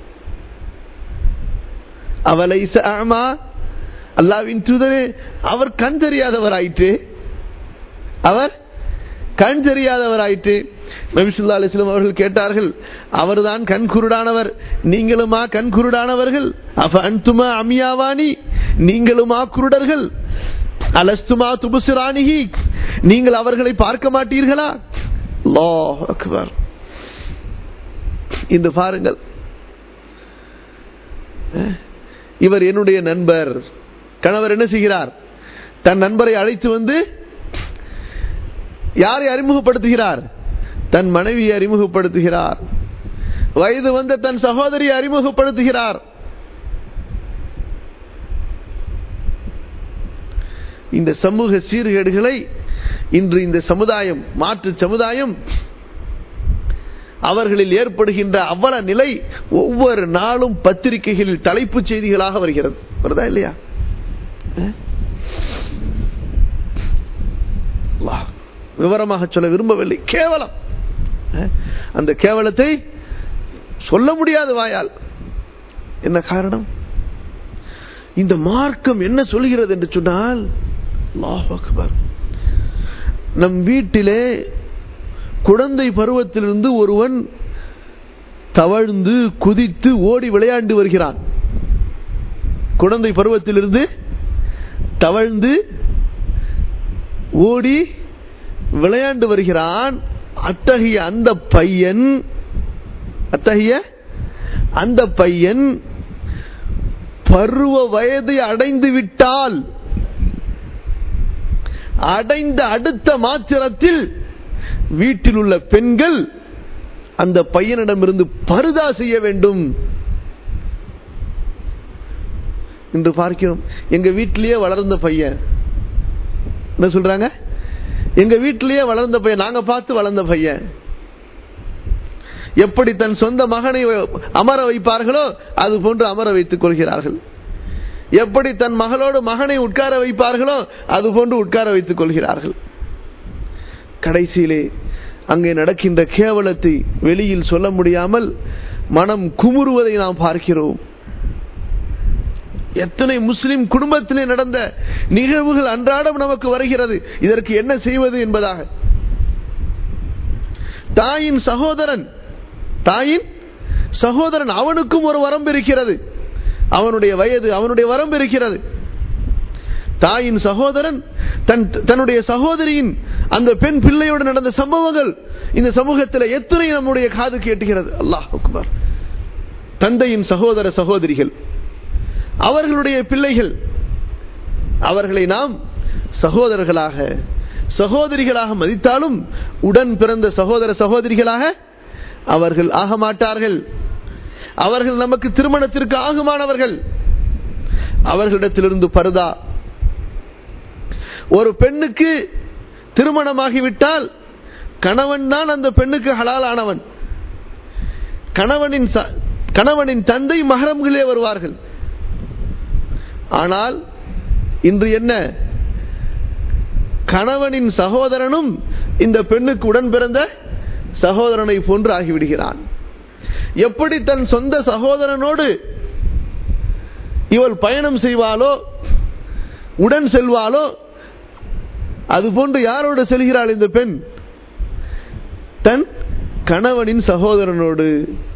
A: அவலைச அமா அல்லாவின் தூதரே அவர் கண் தெரியாதவர் ஆயிற்று அவர் கண் தெரியாதவர் ஆயிற்று நபிசுல்லா அலிஸ்லாம் அவர்கள் கேட்டார்கள் அவர்தான் கண் குருடானவர் நீங்களுமா கண் குருடானவர்கள் அவ அன்துமா அமியாவானி நீங்களுமா குருடர்கள் அலஸ்துமா துபுசிரானிகி நீங்கள் அவர்களை பார்க்க மாட்டீர்களா அல்லாஹ் அக்பர் இன்று பாருங்கள் இவர் என்னுடைய நண்பர் கணவர் என்ன செய்கிறார் தன் நண்பரை அழைத்து வந்து யாரை அறிமுகப்படுத்துகிறார் தன் மனைவியை அறிமுகப்படுத்துகிறார் வயது வந்த தன் சகோதரியை அறிமுகப்படுத்துகிறார் இந்த சமூக சீர்கேடுகளை இன்று இந்த சமுதாயம் மாற்று சமுதாயம் அவர்களில் ஏற்படுகின்ற அவல நிலை ஒவ்வொரு நாளும் பத்திரிகைகளில் தலைப்புச் செய்திகளாக வருகிறது வருதா இல்லையா விவரமாக சொல்ல விரும்பவில்லை கேவலம் அந்த கேவலத்தை சொல்ல முடியாது வாயால் என்ன காரணம் இந்த மார்க்கம் என்ன சொல்கிறது என்று சொன்னால் நம் வீட்டிலே குழந்தை பருவத்திலிருந்து ஒருவன் தவழ்ந்து குதித்து ஓடி விளையாண்டு வருகிறான் குழந்தை பருவத்திலிருந்து தவழ்ந்து ஓடி விளையாண்டு வருகிறான் அத்தகைய அந்த பையன் அத்தகைய அந்த பையன் பருவ வயதை அடைந்து விட்டால் அடைந்த அடுத்த மாத்திரத்தில் வீட்டில் உள்ள பெண்கள் அந்த பையனிடமிருந்து பருதா செய்ய வேண்டும் என்று பார்க்கிறோம் எங்க வீட்டிலேயே வளர்ந்த பையன் என்ன சொல்றாங்க எங்க வீட்டிலேயே வளர்ந்த பையன் நாங்க பார்த்து வளர்ந்த பையன் எப்படி தன் சொந்த மகனை அமர வைப்பார்களோ அது போன்று அமர வைத்துக் கொள்கிறார்கள் எப்படி தன் மகளோடு மகனை உட்கார வைப்பார்களோ அது போன்று உட்கார வைத்துக் கொள்கிறார்கள் கடைசியிலே அங்கே நடக்கின்ற கேவலத்தை வெளியில் சொல்ல முடியாமல் மனம் குமுறுவதை நாம் பார்க்கிறோம் எத்தனை முஸ்லிம் குடும்பத்திலே நடந்த நிகழ்வுகள் அன்றாடம் நமக்கு வருகிறது இதற்கு என்ன செய்வது என்பதாக தாயின் சகோதரன் தாயின் சகோதரன் அவனுக்கும் ஒரு வரம்பு இருக்கிறது அவனுடைய வயது அவனுடைய வரம்பு இருக்கிறது தாயின் சகோதரன் தன் தன்னுடைய சகோதரியின் அந்த பெண் பிள்ளையோடு நடந்த சம்பவங்கள் இந்த சமூகத்தில் எத்தனை நம்முடைய காது கேட்டுகிறது அல்லாஹ் அக்பர் தந்தையின் சகோதர சகோதரிகள் அவர்களுடைய பிள்ளைகள் அவர்களை நாம் சகோதரர்களாக சகோதரிகளாக மதித்தாலும் உடன் பிறந்த சகோதர சகோதரிகளாக அவர்கள் ஆக மாட்டார்கள் அவர்கள் நமக்கு திருமணத்திற்கு ஆகுமானவர்கள் அவர்களிடத்திலிருந்து பருதா ஒரு பெண்ணுக்கு திருமணமாகிவிட்டால் கணவன் தான் அந்த பெண்ணுக்கு ஹலாலானவன் கணவனின் கணவனின் தந்தை மகரம்களே வருவார்கள் ஆனால் இன்று என்ன கணவனின் சகோதரனும் இந்த பெண்ணுக்கு உடன் பிறந்த சகோதரனை போன்று ஆகிவிடுகிறான் எப்படி தன் சொந்த சகோதரனோடு இவள் பயணம் செய்வாளோ உடன் செல்வாளோ அதுபோன்று யாரோடு செல்கிறாள் இந்த பெண் தன் கணவனின் சகோதரனோடு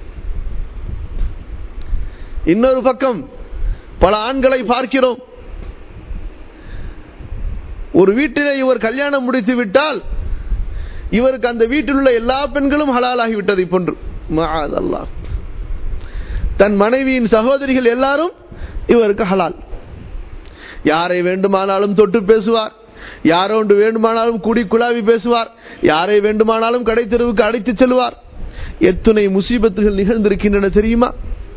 A: இன்னொரு பக்கம் பல ஆண்களை பார்க்கிறோம் ஒரு வீட்டிலே இவர் கல்யாணம் முடித்து விட்டால் இவருக்கு அந்த வீட்டில் உள்ள எல்லா பெண்களும் ஹலாலாகிவிட்டதை போன்று அல்லாஹ் தன் மனைவியின் சகோதரிகள் எல்லாரும் இவருக்கு ஹலால் யாரை வேண்டுமானாலும் தொட்டு பேசுவார் யாரோண்டு வேண்டுமானாலும் கூடி குழாவி பேசுவார் யாரை வேண்டுமானாலும் கடை தெருவுக்கு அழைத்து செல்வார் எத்தனை முசீபத்துகள் நிகழ்ந்திருக்கின்றன தெரியுமா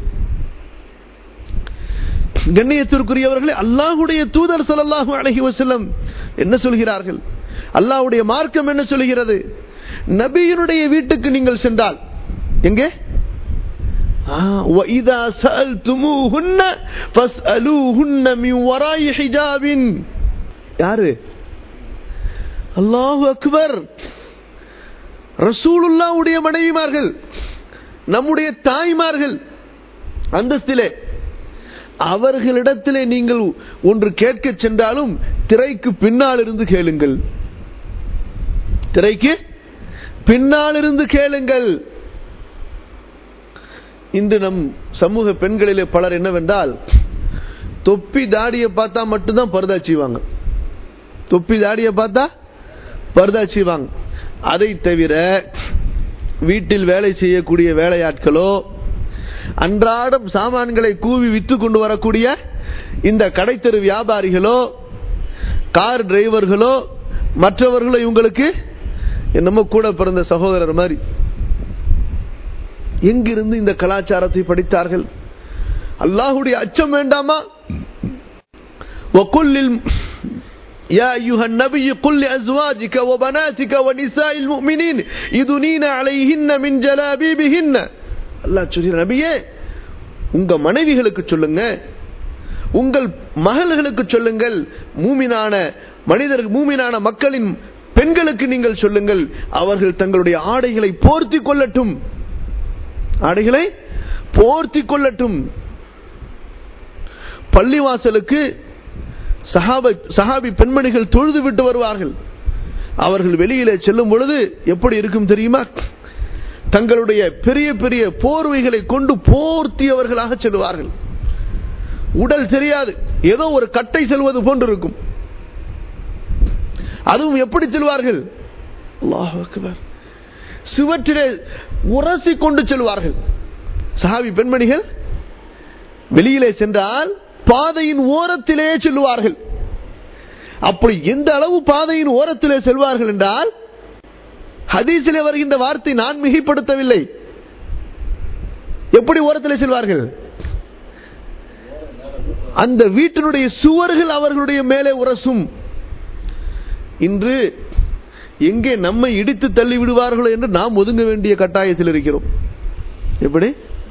A: கண்ணியத்திற்குரியவர்களே அல்லாஹுடைய தூதர் ஸல்லல்லாஹு அலைஹி வஸல்லம் என்ன சொல்கிறார்கள் அல்லாஹ்வுடைய மார்க்கம் என்ன சொல்கிறது நபியினுடைய வீட்டுக்கு நீங்கள் சென்றால் எங்கே وَإِذَا سَأَلْتُمُوهُنَّ فَاسْأَلُوهُنَّ مِنْ وَرَاءِ حِجَابٍ யாரு அல்லாஹு அக்பர் ரசூலுல்லாவுடைய மனைவிமார்கள் நம்முடைய தாய்மார்கள் அந்தஸ்திலே அவர்களிடத்திலே நீங்கள் ஒன்று கேட்க சென்றாலும் திரைக்கு பின்னால் இருந்து கேளுங்கள் திரைக்கு பின்னால் இருந்து கேளுங்கள் இன்று நம் சமூக பெண்களிலே பலர் என்னவென்றால் தொப்பி தாடியை பார்த்தா மட்டும்தான் பர்தா செய்வாங்க தொப்பி தாடியை பார்த்தா பர்தா செய்வாங்க அதை தவிர வீட்டில் வேலை செய்யக்கூடிய வேலையாட்களோ அன்றாடம் சாமான்களை கூவி விற்று கொண்டு வரக்கூடிய இந்த கடைத்தெரு வியாபாரிகளோ கார் டிரைவர்களோ மற்றவர்களோ இவங்களுக்கு என்னமோ கூட பிறந்த சகோதரர் மாதிரி எங்கிருந்து இந்த கலாச்சாரத்தை படித்தார்கள் அல்லாஹுடைய அச்சம் வேண்டாமா وقل يا أيها النبي قل لأزواجك وبناتك ونساء المؤمنين يدنين عليهن من جلابيبهن அல்லாஹ் சொல்கிற நபியே உங்க மனைவிகளுக்கு சொல்லுங்க உங்கள் மகள்களுக்கு சொல்லுங்கள் மூமினான மனிதர் மூமினான மக்களின் பெண்களுக்கு நீங்கள் சொல்லுங்கள் அவர்கள் தங்களுடைய ஆடைகளை போர்த்தி கொள்ளட்டும் ஆடைகளை போர்த்தி கொள்ளட்டும் பள்ளிவாசலுக்கு சஹாபை சஹாபி பெண்மணிகள் தொழுது விட்டு வருவார்கள் அவர்கள் வெளியிலே செல்லும் பொழுது எப்படி இருக்கும் தெரியுமா தங்களுடைய பெரிய பெரிய போர்வைகளை கொண்டு போர்த்தியவர்களாக செல்வார்கள் உடல் தெரியாது ஏதோ ஒரு கட்டை செல்வது போன்று இருக்கும் அதுவும் எப்படி செல்வார்கள் அல்லாஹ் அக்பர் சுவற்றிலே உரசி கொண்டு செல்வார்கள் சஹாபி பெண்மணிகள் வெளியிலே சென்றால் பாதையின் ஓரத்திலே செல்வார்கள் அப்படி எந்த அளவு பாதையின் ஓரத்திலே செல்வார்கள் என்றால் ஹதீஸிலே வருகின்ற வார்த்தை நான் மிகைப்படுத்தவில்லை எப்படி ஓரத்திலே செல்வார்கள் அந்த வீட்டினுடைய சுவர்கள் அவர்களுடைய மேலே உரசும் இன்று எங்கே நம்மை இடித்து தள்ளி விடுவார்களோ என்று நாம் ஒதுங்க வேண்டிய கட்டாயத்தில் இருக்கிறோம் எப்படி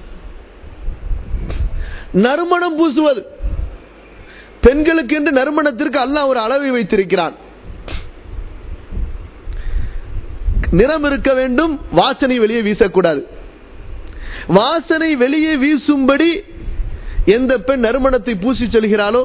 A: நறுமணம் பூசுவது பெண்களுக்கு என்று நறுமணத்திற்கு அல்லாஹ் ஒரு அளவை வைத்திருக்கிறான் நிறம் இருக்க வேண்டும் வாசனை வெளியே வீசக்கூடாது வாசனை வெளியே வீசும்படி எந்த பெண் நறுமணத்தை பூசி செல்கிறாளோ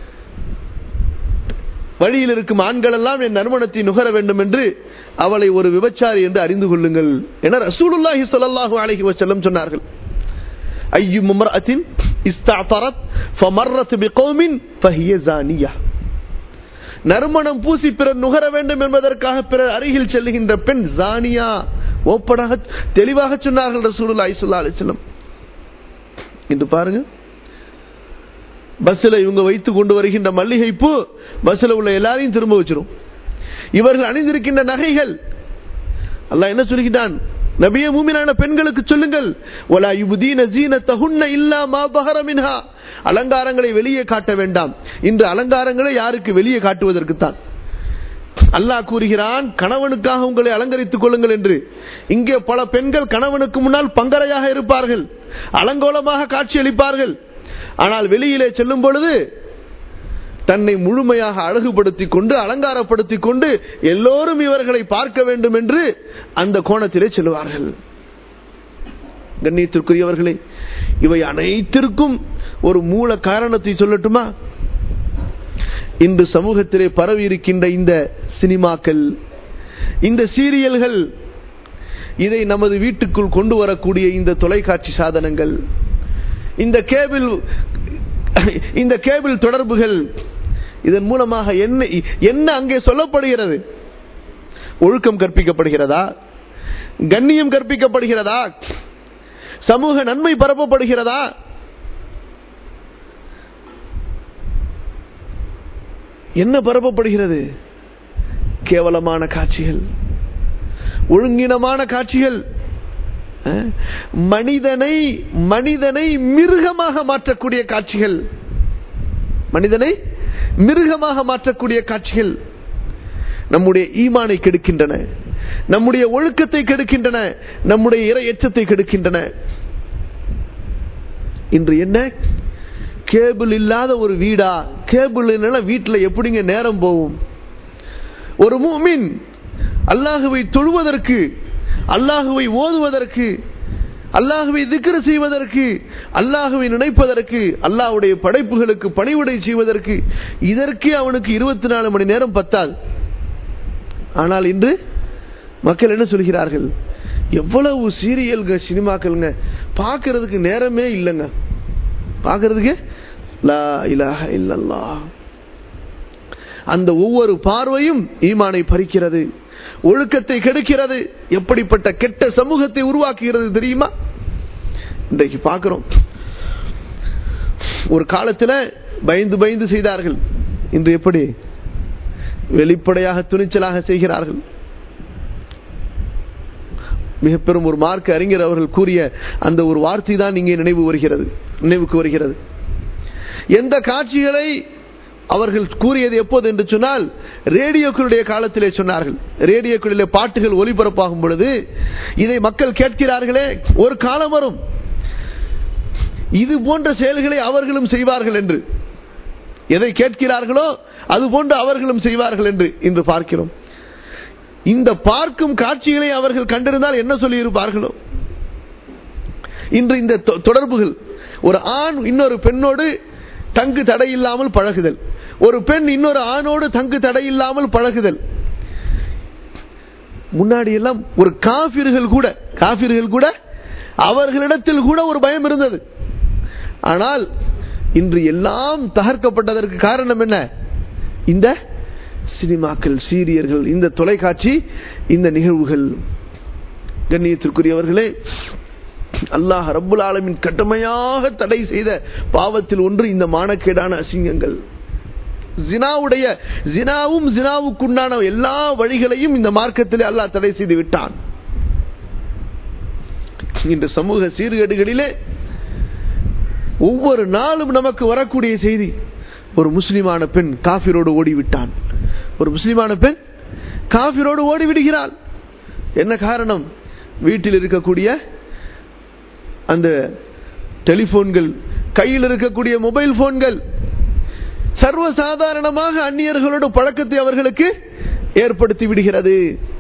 A: வழியில் இருக்கும் ஆண்கள் எல்லாம் என் நறுமணத்தை நுகர வேண்டும் என்று அவளை ஒரு விபச்சாரி என்று அறிந்து கொள்ளுங்கள் என ரசூலுல்லாஹி ஸல்லல்லாஹு அலைஹி வஸல்லம் சொன்னார்கள் ஐயு மும்ரஅத்தின் இஸ்தஅதரத் ஃபமர்ரத் பிகௌமின் ஃபஹிய ஜானியா நறுமணம் பூசி பிறர் நுகர வேண்டும் என்பதற்காக பிறர் அருகில் செல்லுகின்ற பெண் ஜானியா ஓப்பனாக தெளிவாக சொன்னார்கள் ரசூலுல்லாஹி ஸல்லல்லாஹு அலைஹி வஸல்லம் இன்று பாருங்க பஸ்ஸில் இவங்க வைத்து கொண்டு வருகின்ற மல்லிகை பூ பஸ்ஸில் உள்ள எல்லாரையும் திரும்ப வச்சிரும் இவர்கள் அணிந்திருக்கின்ற நகைகள் அல்லாஹ் என்ன சொல்கிறான் நபிய மூமினான பெண்களுக்கு சொல்லுங்கள் ஒலா யுபுதீன ஜீனத்தஹுன்ன இல்லா மா பஹர மின்ஹா அலங்காரங்களை வெளியே காட்ட வேண்டாம் இன்று அலங்காரங்களை யாருக்கு வெளியே காட்டுவதற்குத்தான் அல்லாஹ் கூறுகிறான் கணவனுக்காக உங்களை அலங்கரித்துக் கொள்ளுங்கள் என்று இங்கே பல பெண்கள் கணவனுக்கு முன்னால் பங்கரையாக இருப்பார்கள் அலங்கோலமாக காட்சியளிப்பார்கள் ஆனால் வெளியிலே செல்லும் பொழுது தன்னை முழுமையாக அழகுபடுத்திக் கொண்டு அலங்காரப்படுத்திக் கொண்டு எல்லோரும் இவர்களை பார்க்க வேண்டும் என்று அந்த கோணத்திலே செல்வார்கள் கண்ணியத்திற்குரியவர்களே இவை அனைத்திற்கும் ஒரு மூல காரணத்தை சொல்லட்டுமா இன்று சமூகத்திலே பரவி இருக்கின்ற இந்த சினிமாக்கள் இந்த சீரியல்கள் இதை நமது வீட்டுக்குள் கொண்டு வரக்கூடிய இந்த தொலைக்காட்சி சாதனங்கள் இந்த கேபிள் இந்த கேபிள் தொடர்புகள் இதன் மூலமாக என்ன என்ன அங்கே சொல்லப்படுகிறது ஒழுக்கம் கற்பிக்கப்படுகிறதா கண்ணியம் கற்பிக்கப்படுகிறதா சமூக நன்மை பரப்பப்படுகிறதா என்ன பரப்பப்படுகிறது கேவலமான காட்சிகள் ஒழுங்கினமான காட்சிகள் அஹ், மனிதனை மனிதனை மிருகமாக மாற்றக்கூடிய காட்சிகள் மனிதனை மிருகமாக மாற்றக்கூடிய காட்சிகள் நம்முடைய ஈமானை கெடுக்கின்றன நம்முடைய ஒழுக்கத்தை கெடுக்கின்றன நம்முடைய இறை எச்சத்தை கெடுக்கின்றன இன்று என்ன கேபிள் இல்லாத ஒரு வீடா கேபிள் இல்லைன்னா வீட்டில் எப்படிங்க நேரம் போகும் ஒரு மூமின் அல்லாஹுவை தொழுவதற்கு அல்லாஹுவை ஓதுவதற்கு அல்லாஹுவை திக்ரு செய்வதற்கு அல்லாஹுவை நினைப்பதற்கு அல்லாஹ்வுடைய படைப்புகளுக்கு பணிவிடை செய்வதற்கு இதற்கே அவனுக்கு இருபத்தி நாலு மணி நேரம் பத்தாது ஆனால் இன்று மக்கள் என்ன சொல்கிறார்கள் எவ்வளவு சீரியல்க சினிமாக்கள்ங்க பார்க்கறதுக்கு நேரமே இல்லைங்க பார்க்கறதுக்கு லா இலாஹ இல்லல்லாஹ் அந்த ஒவ்வொரு பார்வையும் ஈமானை பறிக்கிறது ஒழுக்கத்தை கெடுக்கிறது எப்படிப்பட்ட கெட்ட சமூகத்தை உருவாக்குகிறது தெரியுமா இன்றைக்கு பார்க்கிறோம் ஒரு காலத்துல பயந்து பயந்து செய்தார்கள் இன்று எப்படி வெளிப்படையாக துணிச்சலாக செய்கிறார்கள் மிக பெரும் ஒரு மார்க்க அறிஞர் அவர்கள் கூறிய அந்த ஒரு வார்த்தை தான் இங்கே நினைவு வருகிறது நினைவுக்கு வருகிறது எந்த காட்சிகளை அவர்கள் கூறியது எப்போது என்று சொன்னால் ரேடியோக்களுடைய காலத்திலே சொன்னார்கள் ரேடியோக்களிலே பாட்டுகள் ஒலிபரப்பாகும் பொழுது இதை மக்கள் கேட்கிறார்களே ஒரு காலம் வரும் இது போன்ற செயல்களை அவர்களும் செய்வார்கள் என்று எதை கேட்கிறார்களோ அது போன்று அவர்களும் செய்வார்கள் என்று இன்று பார்க்கிறோம் இந்த பார்க்கும் காட்சிகளை அவர்கள் கண்டிருந்தால் என்ன சொல்லி இருப்பார்களோ இன்று இந்த தொ- தொடர்புகள் ஒரு ஆண் இன்னொரு பெண்ணோடு தங்கு தடை இல்லாமல் பழகுதல் ஒரு பெண் இன்னொரு ஆணோடு தங்கு தடை இல்லாமல் பழகுதல் முன்னாடி எல்லாம் ஒரு காபிர்கள் கூட காபிர்கள் கூட அவர்களிடத்தில் கூட ஒரு பயம் இருந்தது ஆனால் இன்று எல்லாம் தகர்க்கப்பட்டதற்கு காரணம் என்ன இந்த சினிமாக்கள் சீரியர்கள் இந்த தொலைக்காட்சி இந்த நிகழ்வுகள் கண்ணியத்திற்குரியவர்களே அல்லாஹ் ரப்புல் ஆலமின் கடுமையாக தடை செய்த பாவத்தில் ஒன்று இந்த மானக்கேடான அசிங்கங்கள் ஜினாவுடைய ஜினாவும் ஜினாவுக்குண்டான எல்லா வழிகளையும் இந்த மார்க்கத்திலே அல்லாஹ் தடை செய்து விட்டான் இன்று சமூக சீர்கேடுகளிலே ஒவ்வொரு நாளும் நமக்கு வரக்கூடிய செய்தி ஒரு முஸ்லிமான பெண் காஃபிரோடு ஓடிவிட்டான் ஒரு முஸ்லிமான பெண் காஃபிரோடு ஓடி விடுகிறாள் என்ன காரணம் வீட்டில் இருக்கக்கூடிய அந்த டெலிபோன்கள் கையில் இருக்கக்கூடிய மொபைல் போன்கள் சர்வசாதாரணமாக அந்நியர்களோட பழக்கத்தை அவர்களுக்கு ஏற்படுத்தி விடுகிறது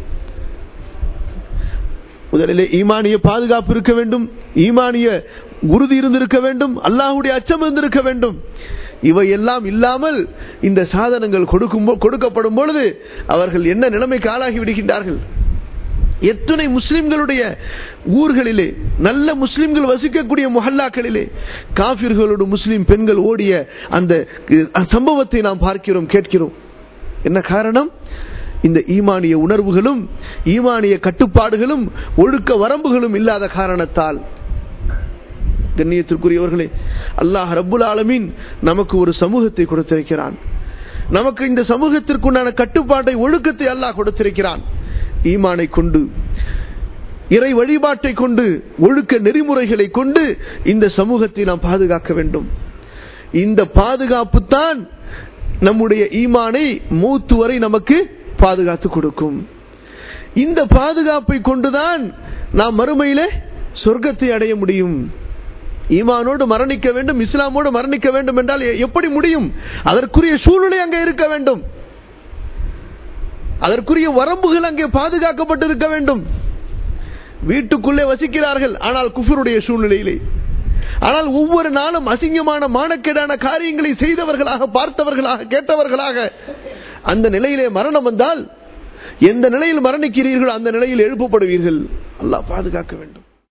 A: முதலிலே ஈமானிய பாதுகாப்பு இருக்க வேண்டும் ஈமானிய உறுதி இருந்திருக்க வேண்டும் அல்லாஹுடைய அச்சம் இருந்திருக்க வேண்டும் இவை எல்லாம் இல்லாமல் இந்த சாதனங்கள் கொடுக்கும் போ- கொடுக்கப்படும் பொழுது அவர்கள் என்ன நிலைமைக்கு ஆளாகி விடுகின்றார்கள் எத்தனை முஸ்லிம்களுடைய ஊர்களிலே நல்ல முஸ்லிம்கள் வசிக்கக்கூடிய முஹல்லாக்களிலே காபிர்களோடு முஸ்லிம் பெண்கள் ஓடிய அந்த அஹ், சம்பவத்தை நாம் பார்க்கிறோம் கேட்கிறோம் என்ன காரணம் இந்த ஈமானிய உணர்வுகளும் ஈமானிய கட்டுப்பாடுகளும் ஒழுக்க வரம்புகளும் இல்லாத காரணத்தால் கண்ணியத்திற்குரியவர்களே அல்லாஹ் ரப்புல் ஆலமீன் நமக்கு ஒரு சமூகத்தை கொடுத்திருக்கிறான் நமக்கு இந்த சமூகத்திற்குண்டான கட்டுப்பாட்டை ஒழுக்கத்தை அல்லாஹ் கொடுத்திருக்கிறான் ஈமானை கொண்டு இறை வழிபாட்டை கொண்டு ஒழுக்க நெறிமுறைகளை கொண்டு இந்த சமூகத்தை நாம் பாதுகாக்க வேண்டும் இந்த பாதுகாப்பு தான் நம்முடைய ஈமானை மூத்து வரை நமக்கு பாதுகாத்து கொடுக்கும் இந்த பாதுகாப்பை கொண்டுதான் நாம் மறுமையிலே சொர்க்கத்தை அடைய முடியும் ஈமானோடு மரணிக்க வேண்டும் இஸ்லாமோடு மரணிக்க வேண்டும் என்றால் எ- எப்படி முடியும் அதற்குரிய சூழ்நிலை அங்கே இருக்க வேண்டும் அதற்குரிய வரம்புகள் அங்கே பாதுகாக்கப்பட்டிருக்க வேண்டும் வீட்டுக்குள்ளே வசிக்கிறார்கள் ஆனால் குஃபருடைய சூழ்நிலையிலே ஆனால் ஒவ்வொரு நாளும் அசிங்கமான மானக்கேடான காரியங்களை செய்தவர்களாக பார்த்தவர்களாக கேட்டவர்களாக அந்த நிலையிலே மரணம் வந்தால் எந்த நிலையில் மரணிக்கிறீர்களோ அந்த நிலையில் எழுப்பப்படுவீர்கள் அல்லாஹ் பாதுகாக்க வேண்டும்